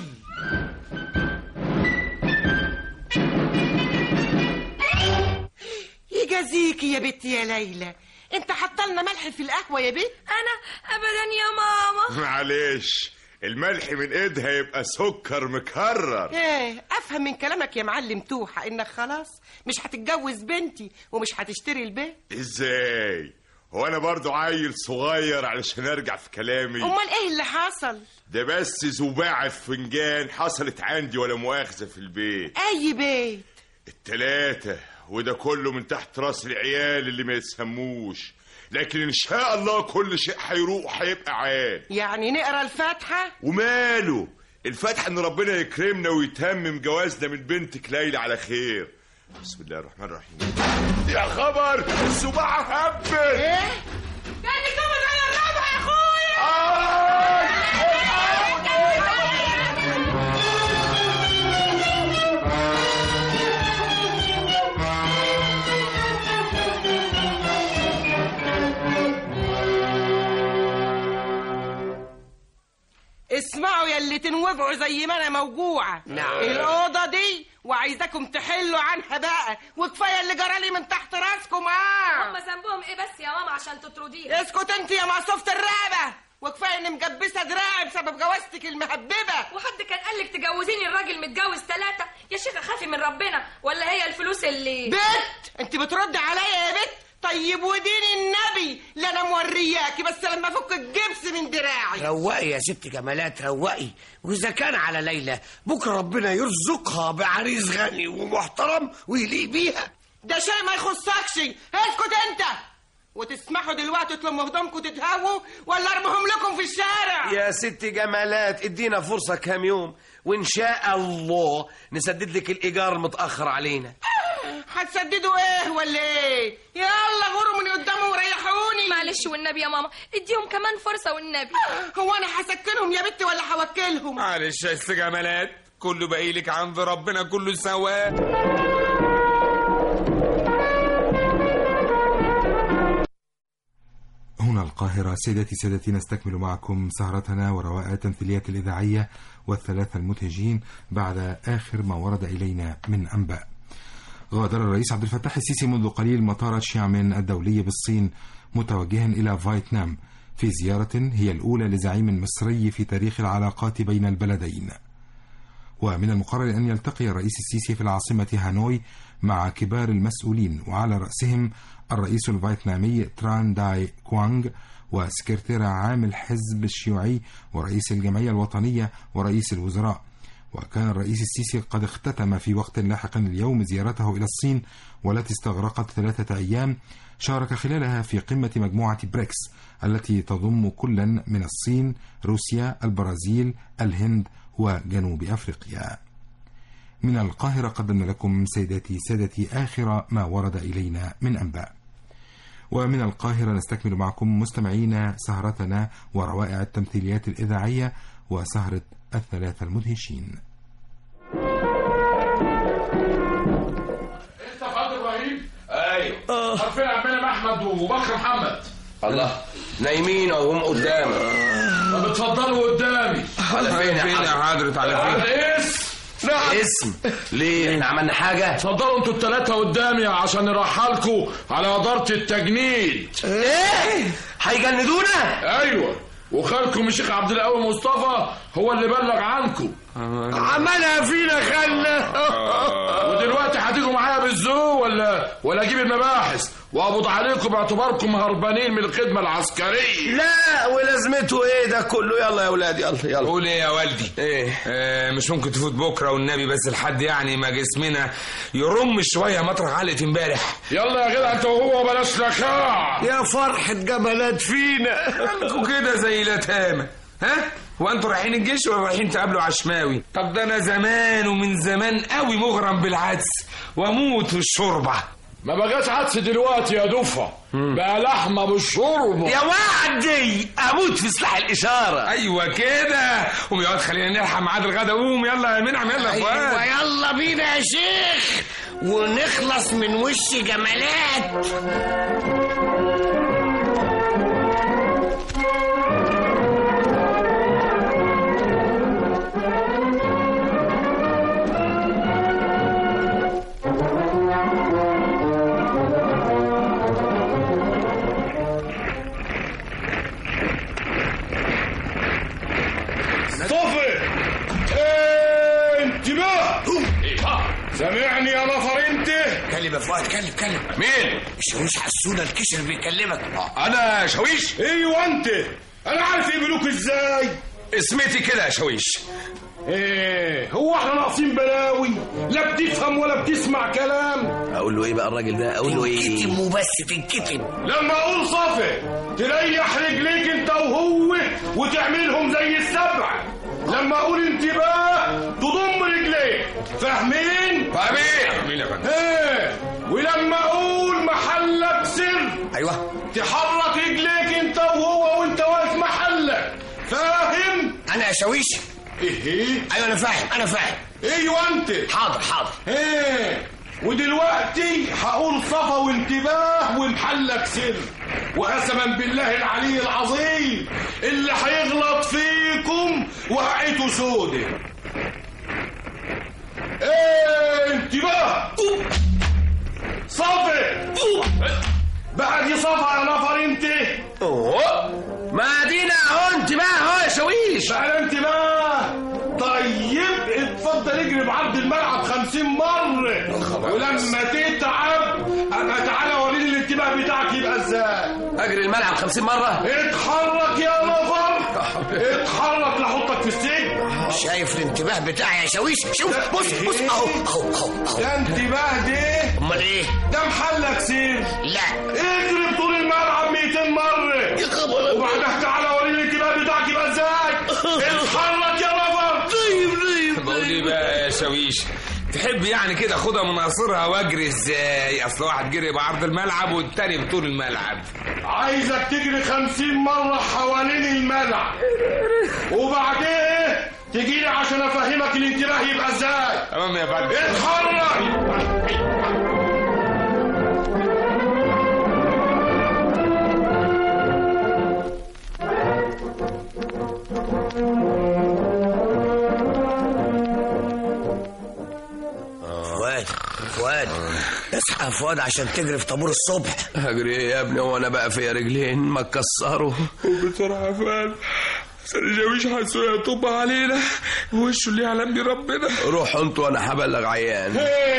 يجازيكي يا بنتي يا ليلى انت حطلنا ملح في القهوه يا بنت انا ابدا يا ماما معلش الملح من ايدها يبقى سكر مكرر ايه افهم من كلامك يا معلم توحة انك خلاص مش هتتجوز بنتي ومش هتشتري البيت ازاي هو انا برضو عيل صغير علشان ارجع في كلامي امال ايه اللي حصل ده بس زباعة في فنجان حصلت عندي ولا مؤاخذة في البيت اي بيت التلاتة وده كله من تحت راس العيال اللي ما يتسموش لكن ان شاء الله كل شيء هيروح هيبقى عال يعني نقرا الفاتحه وماله الفتح ان ربنا يكرمنا ويتمم جوازنا من بنتك ليلى على خير بسم الله الرحمن الرحيم يا خبر السباعة هبت ايه كان يتجوز على الرابعه يا اخويا آه! تتوجعوا زي ما انا موجوعه نعم. الاوضه دي وعايزاكم تحلوا عنها بقى وكفايه اللي جرالي من تحت راسكم اه هم ذنبهم ايه بس يا ماما عشان تطرديها اسكت انت يا مقصوفه الرقبه وكفايه اني مجبسه دراعي بسبب جوازتك المهببه وحد كان قال لك تجوزيني الراجل متجوز ثلاثة يا شيخة خافي من ربنا ولا هي الفلوس اللي بت انت بترد عليا يا بت طيب ودين النبي لا انا مورياكي بس لما افك الجبس من دراعي روقي يا ست جمالات روقي واذا كان على ليلى بكره ربنا يرزقها بعريس غني ومحترم ويليق بيها ده شيء ما يخصكش اسكت انت وتسمحوا دلوقتي تلموا هدومكم تتهووا ولا ارميهم لكم في الشارع يا ست جمالات ادينا فرصة كام يوم وإن شاء الله نسدد لك الإيجار المتأخر علينا هتسددوا ايه ولا ايه يلا غوروا من قدامه وريحوني معلش والنبي يا ماما اديهم كمان فرصة والنبي هو انا هسكنهم يا بنتي ولا هوكلهم معلش يا ست جمالات كله باقي لك عند ربنا كله سوا هنا القاهرة سيدتي سادتي نستكمل معكم سهرتنا وروائع التمثيليات الإذاعية والثلاثة المنتجين بعد آخر ما ورد إلينا من أنباء غادر الرئيس عبد الفتاح السيسي منذ قليل مطار تشيامين الدولي بالصين متوجها إلى فيتنام في زيارة هي الأولى لزعيم مصري في تاريخ العلاقات بين البلدين ومن المقرر أن يلتقي الرئيس السيسي في العاصمة هانوي مع كبار المسؤولين وعلى رأسهم الرئيس الفيتنامي تران داي كوانغ وسكرتير عام الحزب الشيوعي ورئيس الجمعية الوطنية ورئيس الوزراء وكان الرئيس السيسي قد اختتم في وقت لاحق اليوم زيارته إلى الصين والتي استغرقت ثلاثة أيام شارك خلالها في قمة مجموعة بريكس التي تضم كلا من الصين روسيا البرازيل الهند وجنوب أفريقيا من القاهرة قدمنا لكم سيداتي سادتي آخر ما ورد إلينا من أنباء ومن القاهرة نستكمل معكم مستمعين سهرتنا وروائع التمثيليات الإذاعية وسهرة الثلاثة المدهشين انت فؤاد ابراهيم ايوه عارفين عمنا احمد وبكر محمد الله نايمين وهم قدامك طب اتفضلوا قدامي على فين فين يا حضرة على على فين اسم اسم ليه احنا عملنا حاجة اتفضلوا انتوا التلاتة قدامي عشان نرحلكوا على إدارة التجنيد ايه هيجندونا ايوه وخالكم الشيخ عبد القوي مصطفى هو اللي بلغ عنكم عملها فينا خلة ودلوقتي هتيجوا معايا بالزو ولا ولا اجيب المباحث واقبض عليكم باعتباركم هربانين من الخدمه العسكريه لا ولازمته ايه ده كله يلا يا ولاد يلا يلا قول ايه يا والدي ايه آه مش ممكن تفوت بكره والنبي بس لحد يعني ما جسمنا يرم شويه مطرح علقه امبارح يلا يا جدع انت وهو بلاش لخاع يا فرحة جمالات فينا انتوا كده زي اليتامى ها وانتوا رايحين الجيش ولا رايحين تقابلوا عشماوي طب ده انا زمان ومن زمان قوي مغرم بالعدس واموت في الشوربه ما بقاش عدس دلوقتي يا دفعه بقى لحمه بالشوربه يا وعدي اموت في سلاح الاشارة ايوه كده قوم يا واد خلينا نلحق ميعاد الغدا قوم يلا يا منعم يلا يا ايوه فؤاد يلا بينا يا شيخ ونخلص من وش جمالات صفي إيه، انتباه سامعني يا نفر انت كلم يا فؤاد كلم كلم مين الشاويش حسونا الكشر بيكلمك انا شاويش ايوه انت انا عارف يقبلوك ازاي اسمتي كده يا شاويش ايه هو احنا ناقصين بلاوي لا بتفهم ولا بتسمع كلام اقول له ايه بقى الراجل ده اقول له ايه تنكتم وبس تنكتم لما اقول صافي تريح رجليك انت وهو وتعملهم زي السبع لما اقول انتباه تضم رجليك فاهمين فاهمين مين يا فندم ايه ولما اقول محلك سر ايوه تحرك رجليك انت وهو وانت واقف محلك فاهم انا يا شاويش ايه ايه ايوه انا فاهم انا فاهم ايوه انت حاضر حاضر ايه ودلوقتي هقول صفا وانتباه ومحلك سر وقسما بالله العلي العظيم اللي هيغلط فيكم وقعته سودة ايه انتباه صافي بقى دي صفا يا نفر انت اوه ما دينا اهو انت بقى اهو يا شويش بقى انت بقى طيب اتفضل اجري بعرض الملعب خمسين مرة ولما تتعب ابقى تعالى وريني الانتباه بتاعك يبقى ازاي اجري الملعب خمسين مرة اتحرك يا نفر اتحرك لحطك في السجن شايف الانتباه بتاعي يا شاويش شوف بص بص اهو اهو اهو اهو ده انتباه ده امال ايه ده محلك سير لا اجري بطول الملعب 200 مرة يا خبر وبعدها تعالى وريني الانتباه بتاعك يبقى ازاي اتحرك يا نفر طيب طيب بقول ايه بقى يا شاويش تحب يعني كده خدها من قصرها واجري ازاي اصل واحد جري بعرض الملعب والتاني بطول الملعب عايزك تجري خمسين مرة حوالين الملعب وبعدين تجي لي عشان افهمك الانتباه يبقى ازاي تمام يا فندم اتحرك فؤاد فؤاد اصحى يا فؤاد عشان تجري في طابور الصبح اجري ايه يا ابني وانا بقى فيا رجلين ما اتكسروا بسرعه يا فندم سرجاويش حسوا يطب علينا وشه اللي يعلم بيه ربنا روحوا انتوا وانا هبلغ عيان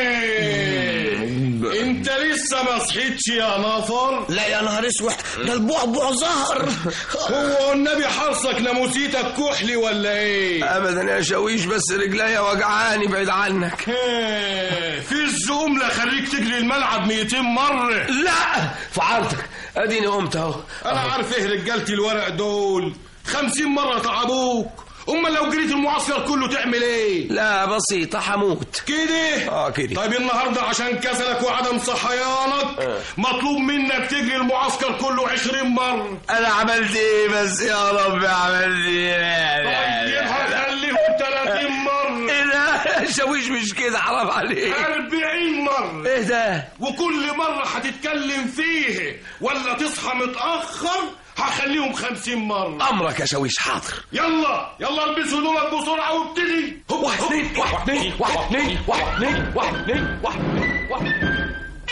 انت لسه ما صحيتش يا نفر لا يا نهار اسود ده البعبع ظهر هو النبي حرصك ناموسيتك كحلي ولا ايه ابدا يا شاويش بس رجليا وجعاني بعيد عنك في الزقوم خليك تجري الملعب 200 مرة لا في عرضك اديني قمت اهو انا عارف ايه رجالتي الورق دول خمسين مرة تعبوك أما لو جريت المعسكر كله تعمل ايه لا بسيطة هموت كده اه كده طيب النهاردة عشان كسلك وعدم صحيانك مطلوب منك تجري المعسكر كله عشرين مرة انا عملت ايه بس يا رب عملت ايه طيب هخليهم 30 مرة ايه ده شاويش مش كده حرام عليك 40 مرة ايه ده وكل مرة هتتكلم فيه ولا تصحى متأخر هخليهم خمسين مرة امرك يا شاويش حاضر يلا يلا البس هدومك بسرعة وابتدي واحد اثنين واحد اثنين واحد اثنين واحد اثنين واحد اثنين واحد اثنين واحد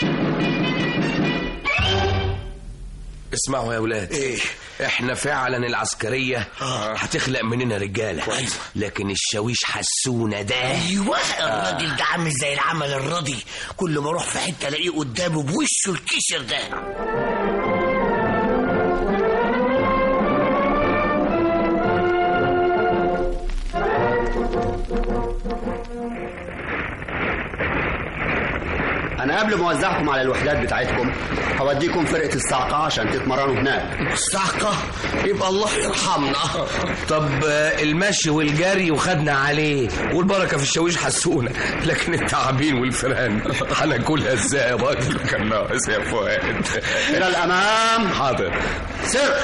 اسمعوا يا ولاد ايه احنا فعلا العسكرية هتخلق مننا رجالة أيوة. لكن الشاويش حسونا ده ايوه الراجل ده عامل زي العمل الراضي كل ما اروح في حته الاقيه قدامه بوشه الكشر ده انا قبل ما اوزعكم على الوحدات بتاعتكم هوديكم فرقه الصعقه عشان تتمرنوا هناك الصعقة يبقى الله يرحمنا طب آه، المشي والجري وخدنا عليه والبركة في الشاويش حسونا لكن التعابين والفئران هناكلها ازاي يا راجل كان ناقص يا فؤاد الى الامام حاضر سر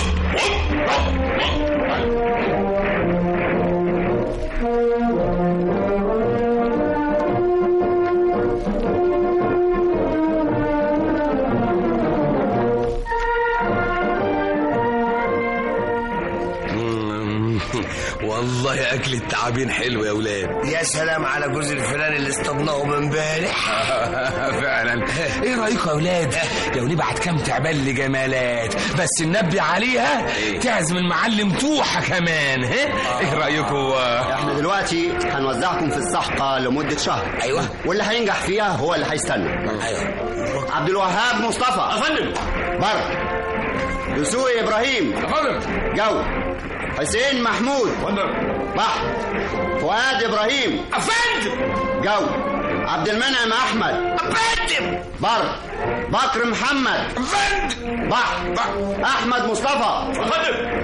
مم. والله اكل التعابين حلو يا ولاد يا سلام على جوز الفلان اللي اصطدناه من امبارح فعلا ايه رايكم يا ولاد لو نبعت كام تعبان لجمالات بس ننبي عليها تعزم المعلم توحة كمان ها ايه رايكم احنا دلوقتي هنوزعكم في الصحقه لمده شهر ايوه واللي هينجح فيها هو اللي هيستنى ايوه عبد الوهاب مصطفى افندم بر دسوقي ابراهيم افندم جو حسين محمود بحر فؤاد ابراهيم افندم جو عبد المنعم احمد افندم بر بكر محمد افندم بحر احمد مصطفى افندم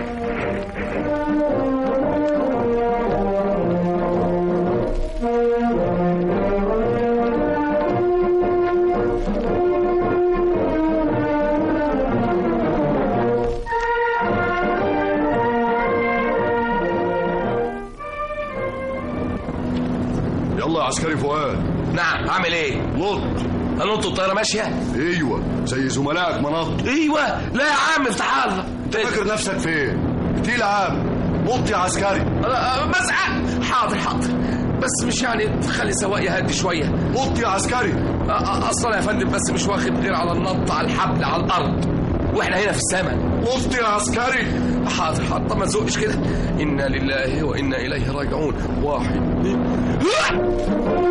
يلا يا عسكري فؤاد نعم هعمل ايه نط هنط الطياره ماشيه ايوه زي زملائك منط ايوه لا يا عم افتح الله انت فاكر نفسك فين كتير يا عم وطي يا عسكري بس آه، حاضر حاضر بس مش يعني تخلي سواق يهدي شويه وطي يا عسكري اصلا يا فندم بس مش واخد غير على النط على الحبل على الارض واحنا هنا في السماء وطي يا عسكري حاضر حاضر طب ما تزقش كده انا لله وانا اليه راجعون واحد اتنين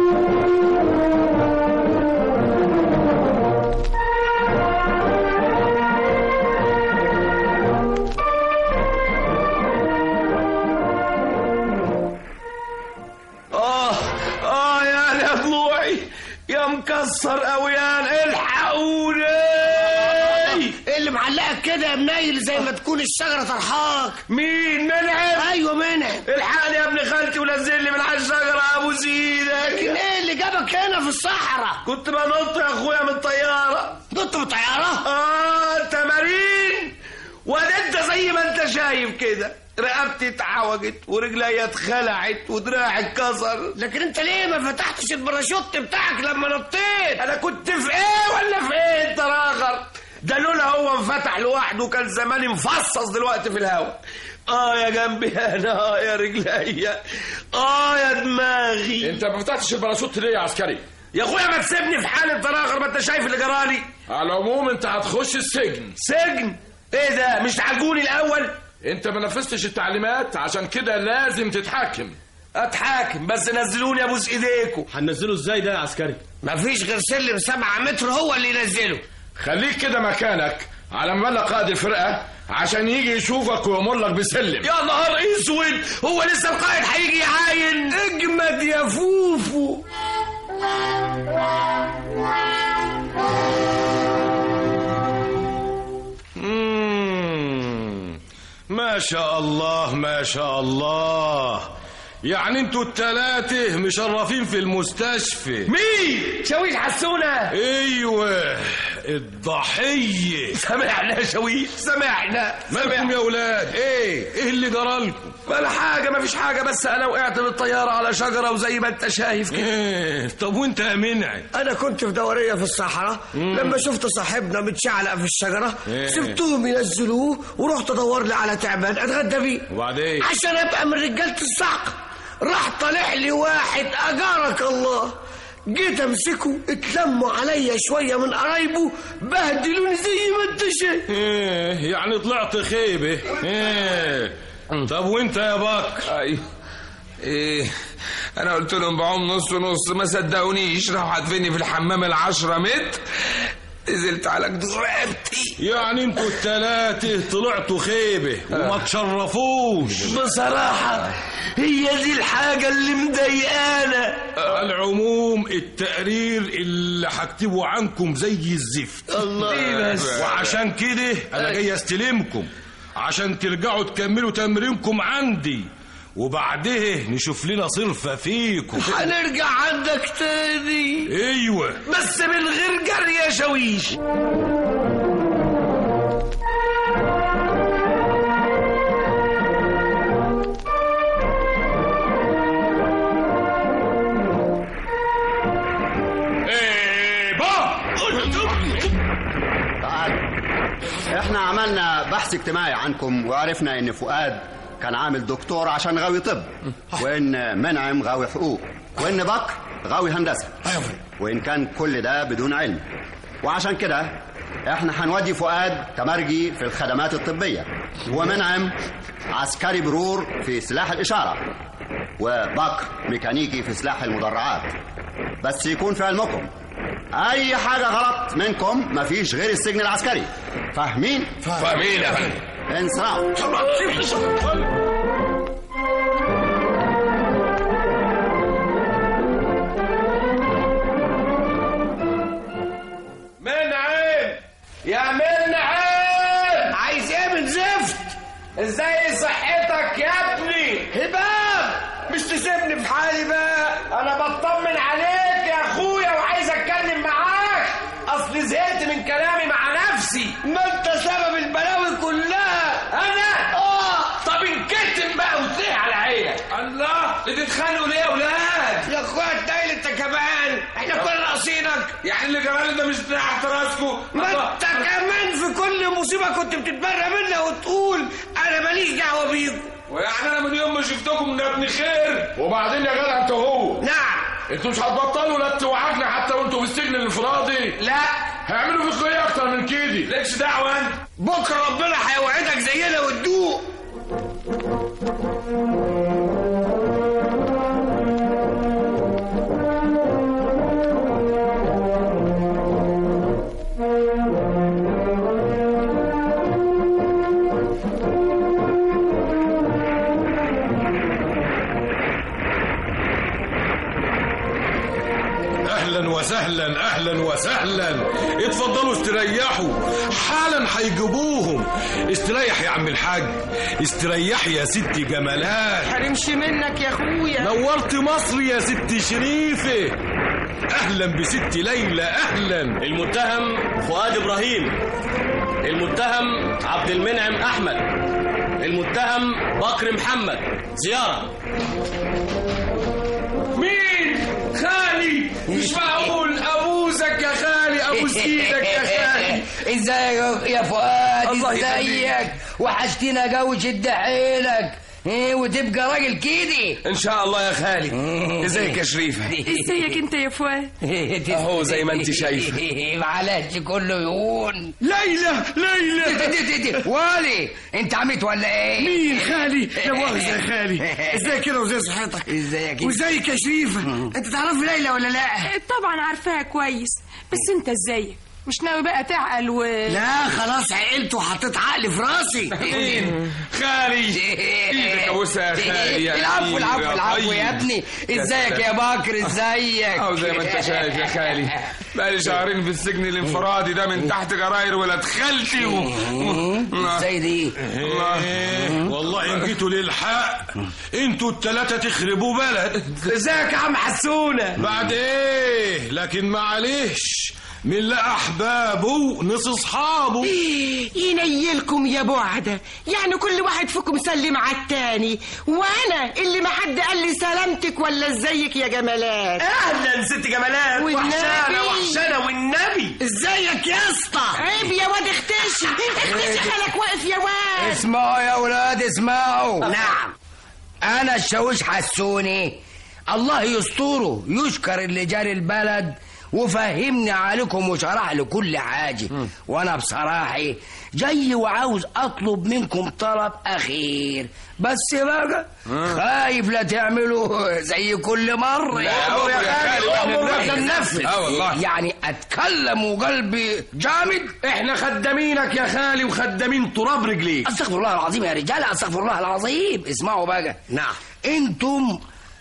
اه اه يا يا ضلوعي يا مكسر قويان الحقوني ايه اللي معلقك كده يا منيل زي ما تكون الشجره طرحاك مين منعم ايوه منعم الحقني يا ابن خالتي ونزل لي من على الشجره ابو سيدك لكن ايه اللي جابك هنا في الصحراء كنت بنط يا اخويا من الطياره نط من الطياره اه تمارين وده انت زي ما انت شايف كده رقبتي اتعوجت ورجلي اتخلعت ودراعي اتكسر لكن انت ليه ما فتحتش الباراشوت بتاعك لما نطيت انا كنت في ايه ولا في ايه انت راغر ده لولا هو انفتح لوحده كان زماني مفصص دلوقتي في الهواء اه يا جنبي انا اه يا رجليا اه يا دماغي انت ما فتحتش الباراشوت ليه يا عسكري يا اخويا ما تسيبني في حالة تراغر ما انت شايف اللي جرالي على العموم انت هتخش السجن سجن ايه ده مش تعالجوني الاول انت ما نفذتش التعليمات عشان كده لازم تتحكم اتحاكم بس نزلوني ابوس ايديكم هننزله ازاي ده يا عسكري مفيش غير سلم سبعة متر هو اللي ينزله خليك كده مكانك على ما بلغ قائد الفرقه عشان يجي يشوفك ويمر لك بسلم يا نهار اسود هو لسه القائد هيجي يعاين اجمد يا فوفو مم. ما شاء الله ما شاء الله يعني انتوا التلاتة مشرفين في المستشفى مين شويش حسونة ايوه الضحية سمعنا يا شويش سمعنا مالكم يا ولاد ايه ايه اللي جرالكم ولا حاجة ما فيش حاجة بس أنا وقعت من الطيارة على شجرة وزي ما أنت شايف كده إيه طب وأنت يا منعم أنا كنت في دورية في الصحراء لما شفت صاحبنا متشعلق في الشجرة إيه. سبتهم ينزلوه ورحت أدور لي على تعبان أتغدى بيه وبعدين عشان أبقى من رجالة الصعق راح طالع لي واحد أجارك الله جيت امسكه اتلموا عليا شويه من قرايبه بهدلوني زي ما انت شايف ايه يعني طلعت خيبة ايه طب وانت يا باك ايوه ايه انا قلت لهم بعوم نص نص ما صدقونيش راحوا حاتفيني في الحمام العشرة متر نزلت على جدود رقبتي يعني انتوا التلاتة طلعتوا خيبة وما تشرفوش بصراحة هي دي الحاجة اللي مضايقانا على العموم التقرير اللي هكتبه عنكم زي الزفت الله. إيه بس؟ وعشان كده انا جاي استلمكم عشان ترجعوا تكملوا تمرينكم عندي وبعدها نشوف لنا صرفة فيكم هنرجع عندك تاني ايوه بس من غير جري يا شويش ايه با تعال احنا عملنا بحث اجتماعي عنكم وعرفنا ان فؤاد كان عامل دكتور عشان غاوي طب وان منعم غاوي حقوق وان بكر غاوي هندسه وان كان كل ده بدون علم وعشان كده احنا هنودي فؤاد كمرجي في الخدمات الطبيه ومنعم عسكري برور في سلاح الاشاره وبكر ميكانيكي في سلاح المدرعات بس يكون في علمكم اي حاجه غلط منكم مفيش غير السجن العسكري فاهمين فاهمين يا فندم انسرعوا منعم يا منعم عايز ايه من زفت ازاي صحتك يا ابني هباب مش تسيبني في حالي بقى انا بطمن عليك يا اخويا وعايز اتكلم معاك اصل زهقت من كلامي مع نفسي ما انت سبب البلاوي كلها انا اه طب انكتم بقى وتليه على عينك الله بتتخانقوا ليه يا اولاد يا اخويا تايل انت كمان احنا كلنا ناقصينك يعني اللي جرالي ده مش تحت راسكم ما انت كمان في كل مصيبه كنت بتتبرى منها وتقول انا ماليش دعوه بيكم ويعني انا من يوم ما شفتكم من ابن خير وبعدين يا جدع انت وهو نعم انتوا مش هتبطلوا لا توعدنا حتى وانتوا في السجن الانفرادي لا هيعملوا فيكوا ايه اكتر من كده لكش دعوه انت بكره ربنا هيوعدك زينا وتدوق اهلا وسهلا اهلا وسهلا اتفضلوا استريحوا حالا هيجيبوهم استريح يا عم الحاج استريح يا ست جمالات حرمش منك يا اخويا نورت مصر يا ست شريفه اهلا بست ليلى اهلا المتهم فؤاد ابراهيم المتهم عبد المنعم احمد المتهم بكر محمد زياره مين خالي مش معقول ابوسك يا خالي ابوس ايدك يا خالي ازيك يا فؤاد الله ازيك وحشتنا جو شد حيلك ايه وتبقى راجل كده ان شاء الله يا خالي ازيك يا شريفه ازيك انت يا فؤاد اهو زي ما انت شايفه معلش كله يهون ليلى ليلى والي انت عميت ولا ايه مين خالي لا مؤاخذة يا خالي ازيك كده وزي صحتك ازيك وازيك يا شريفه انت تعرف ليلى ولا لا طبعا عارفاها كويس بس انت ازيك مش ناوي بقى تعقل و لا خلاص عقلت وحطيت عقلي في راسي خالي ايدك ابوسها يا خالي يا العفو العفو كبير العفو يا طيب. ابني ازيك يا بكر ازيك اهو زي ما انت شايف يا خالي بقالي شهرين في السجن الانفرادي ده من تحت جراير ولاد خالتي و... ازاي دي والله ان جيتوا للحق انتوا التلاتة تخربوا بلد ازيك يا عم حسونه بعد ايه لكن معلش من لا احبابه نص اصحابه ينيلكم يا بعدة يعني كل واحد فيكم سلم على التاني وانا اللي ما حد قال لي سلامتك ولا ازيك يا جمالات اهلا ست جمالات وحشانه وحشانه والنبي ازيك يا اسطى عيب يا واد اختشي اختشي خلك واقف يا واد اسمعوا يا اولاد اسمعوا نعم انا الشاويش حسوني الله يستره يشكر اللي جاري البلد وفهمني عليكم وشرح لي كل حاجة وانا بصراحة جاي وعاوز اطلب منكم طلب اخير بس بقى خايف لا تعملوا زي كل مرة لا، أمر يا خالي، وإحنا إحنا ننفذ. ننفذ آه والله. يعني اتكلم وقلبي جامد احنا خدامينك يا خالي وخدامين تراب رجليك استغفر الله العظيم يا رجال استغفر الله العظيم اسمعوا بقى نعم انتم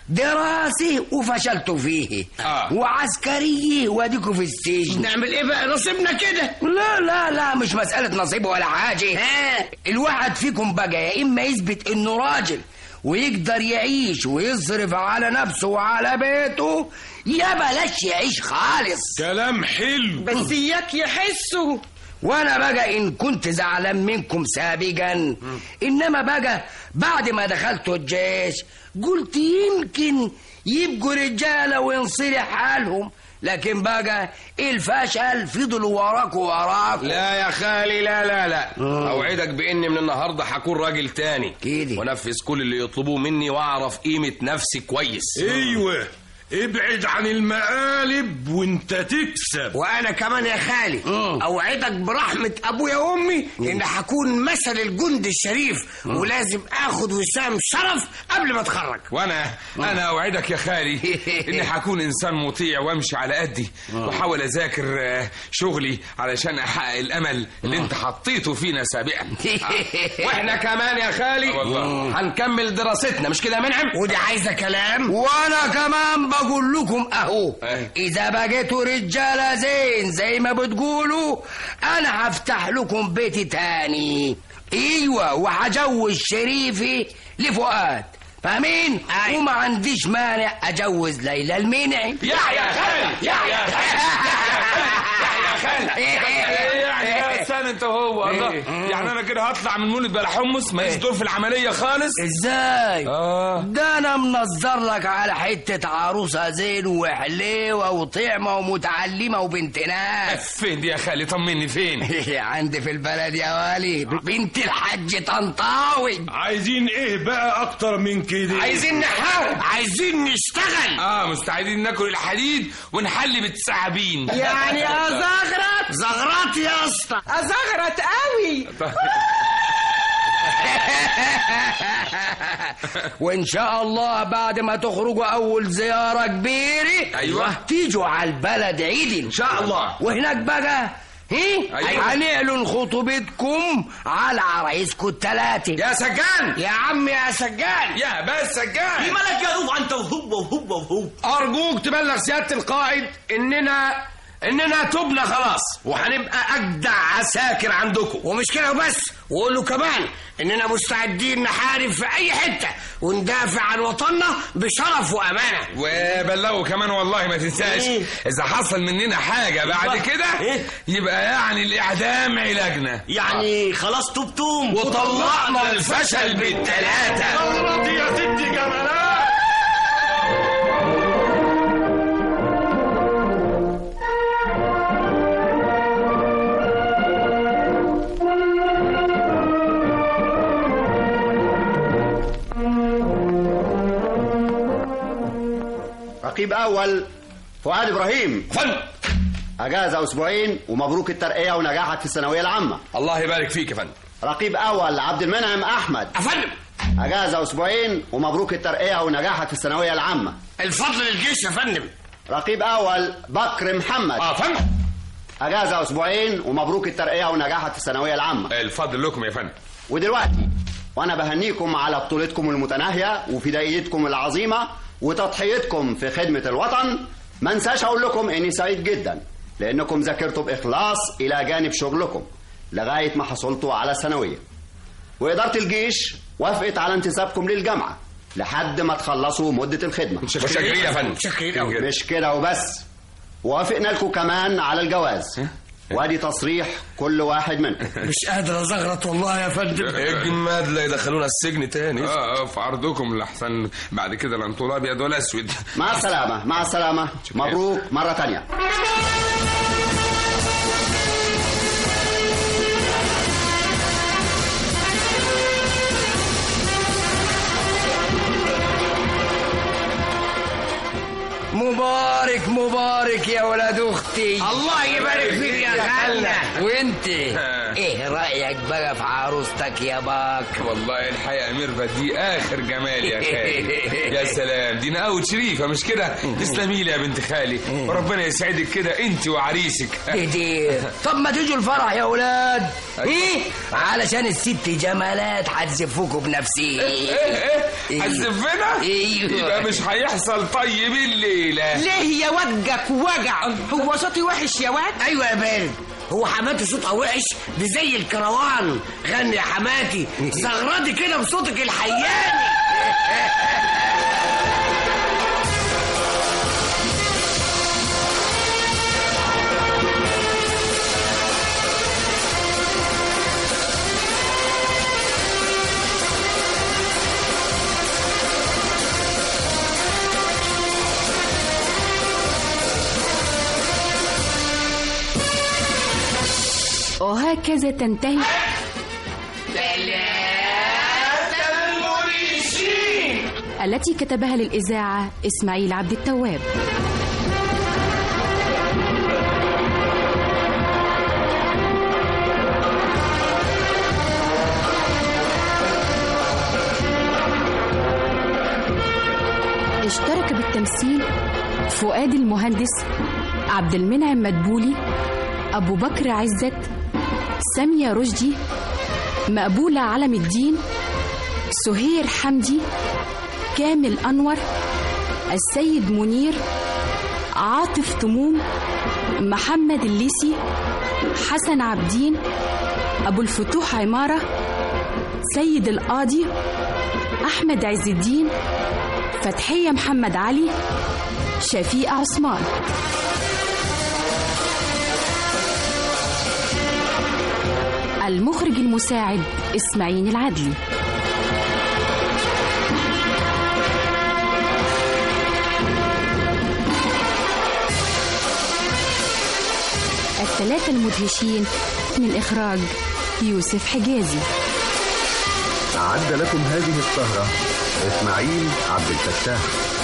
دراسي وفشلتوا فيه آه. وعسكري واديكوا في السجن نعمل ايه بقى نصيبنا كده لا لا لا مش مسألة نصيب ولا حاجة ها الواحد فيكم بقى يا إما يثبت إنه راجل ويقدر يعيش ويصرف على نفسه وعلى بيته يا بلاش يعيش خالص كلام حلو بس اياك يحسوا وانا بقى ان كنت زعلان منكم سابقا انما بقى بعد ما دخلتوا الجيش قلت يمكن يبقوا رجاله وينصلح حالهم لكن بقى الفشل فضلوا وراكوا وراكوا لا يا خالي لا لا لا اوعدك باني من النهارده هكون راجل تاني كده ونفذ كل اللي يطلبوه مني واعرف قيمه نفسي كويس ايوه ابعد عن المقالب وانت تكسب وانا كمان يا خالي اوعدك برحمه ابويا وامي ان هكون مثل الجند الشريف ولازم اخد وسام شرف قبل ما اتخرج وانا انا اوعدك يا خالي اني هكون انسان مطيع وامشي على قدي واحاول اذاكر آه، شغلي علشان احقق الامل اللي انت حطيته فينا سابقا واحنا كمان يا خالي والله. هنكمل دراستنا مش كده يا منعم ودي عايزه كلام وانا كمان بقول لكم اهو اذا بقيتوا رجاله زين زي ما بتقولوا انا هفتح لكم بيتي تاني ايوه وهجوز شريفي لفؤاد فاهمين وما عنديش مانع اجوز ليلى المنعم يا يا خالي يا يا خالي يا خالي استنى انت وهو الله إيه؟ يعني انا كده هطلع من مولد بلا حمص ماليش دور في العمليه خالص ازاي اه ده انا منظر لك على حته عروسه زين وحليوه وطعمه ومتعلمه وبنت ناس فين دي يا خالي طمني فين عندي في البلد يا والي بنت الحاج طنطاوي عايزين ايه بقى اكتر من كده عايزين نحارب عايزين نشتغل اه مستعدين ناكل الحديد ونحلي بالتسعبين يعني ازغرط زغرط يا اسطى ازغرط قوي وان شاء الله بعد ما تخرجوا اول زياره كبيره أيوة. تيجوا على البلد عيد ان شاء الله وهناك بقى هي أيوة. هنعلن خطوبتكم على عرايسكم الثلاثه يا سجان يا عم يا سجان يا بس سجان في مالك يا روح انت وهو وهو وهو أرجوك تبلغ سيادة القائد إننا إننا تبنا خلاص وهنبقى أجدع عساكر عندكم ومش كده وبس وقول له كمان اننا مستعدين نحارب في اي حته وندافع عن وطننا بشرف وامانه وبلغوا كمان والله ما تنساش إيه؟ اذا حصل مننا حاجه بعد أيوة. كده إيه؟ يبقى يعني الاعدام علاجنا يعني خلاص تبتم وطلعنا الفشل بالتلاتة غلط يا ست جمالات رقيب اول فؤاد ابراهيم فن اجازه اسبوعين ومبروك الترقيه ونجاحك في الثانويه العامه الله يبارك فيك يا فندم رقيب اول عبد المنعم احمد افندم اجازه اسبوعين ومبروك الترقيه ونجاحك في الثانويه العامه الفضل للجيش يا فندم رقيب اول بكر محمد اه فندم اجازه اسبوعين ومبروك الترقيه ونجاحك في الثانويه العامه الفضل لكم يا فندم ودلوقتي وانا بهنيكم على بطولتكم المتناهيه وفدائيتكم العظيمه وتضحيتكم في خدمه الوطن ما انساش اقول لكم اني سعيد جدا لانكم ذاكرتوا باخلاص الى جانب شغلكم لغايه ما حصلتوا على الثانويه واداره الجيش وافقت على انتسابكم للجامعه لحد ما تخلصوا مده الخدمه متشكرين يا فندم شكرا قوي مش كده وبس وافقنا لكم كمان على الجواز وادي تصريح كل واحد منكم مش قادر ازغرط والله يا فندم اجمد لا يدخلونا السجن تاني اه اه في عرضكم لحسن بعد كده لا انتوا لا ابيض ولا اسود مع السلامه مع السلامه مبروك مره تانية مبارك مبارك يا ولاد اختي الله يبارك فيك يا خالنا وانت ايه رايك بقى في عروستك يا باك والله الحقيقه يا ميرفت دي اخر جمال يا خالي يا سلام دي نقاوة شريفه مش كده تسلمي لي يا بنت خالي وربنا يسعدك كده انت وعريسك ايه دي طب ما تيجوا الفرح يا ولاد ايه علشان الست جمالات هتزفوكوا بنفسي ايه ايه هتزفنا ايوه يبقى مش هيحصل طيب الليله ليه يا وجك وجع هو صوتي وحش يا واد ايوه يا بارد هو حماتي صوتها وحش دي زي الكروان غني يا حماتي زغردي كده بصوتك الحياني وهكذا تنتهي التي كتبها للإذاعة إسماعيل عبد التواب اشترك بالتمثيل فؤاد المهندس عبد المنعم مدبولي أبو بكر عزت سامية رشدي مقبولة علم الدين سهير حمدي كامل أنور السيد منير عاطف تموم محمد الليسي حسن عبدين أبو الفتوح عمارة سيد القاضي أحمد عز الدين فتحية محمد علي شفيقة عثمان المخرج المساعد إسماعيل العدلي الثلاثة المدهشين من إخراج يوسف حجازي أعد لكم هذه السهرة إسماعيل عبد الفتاح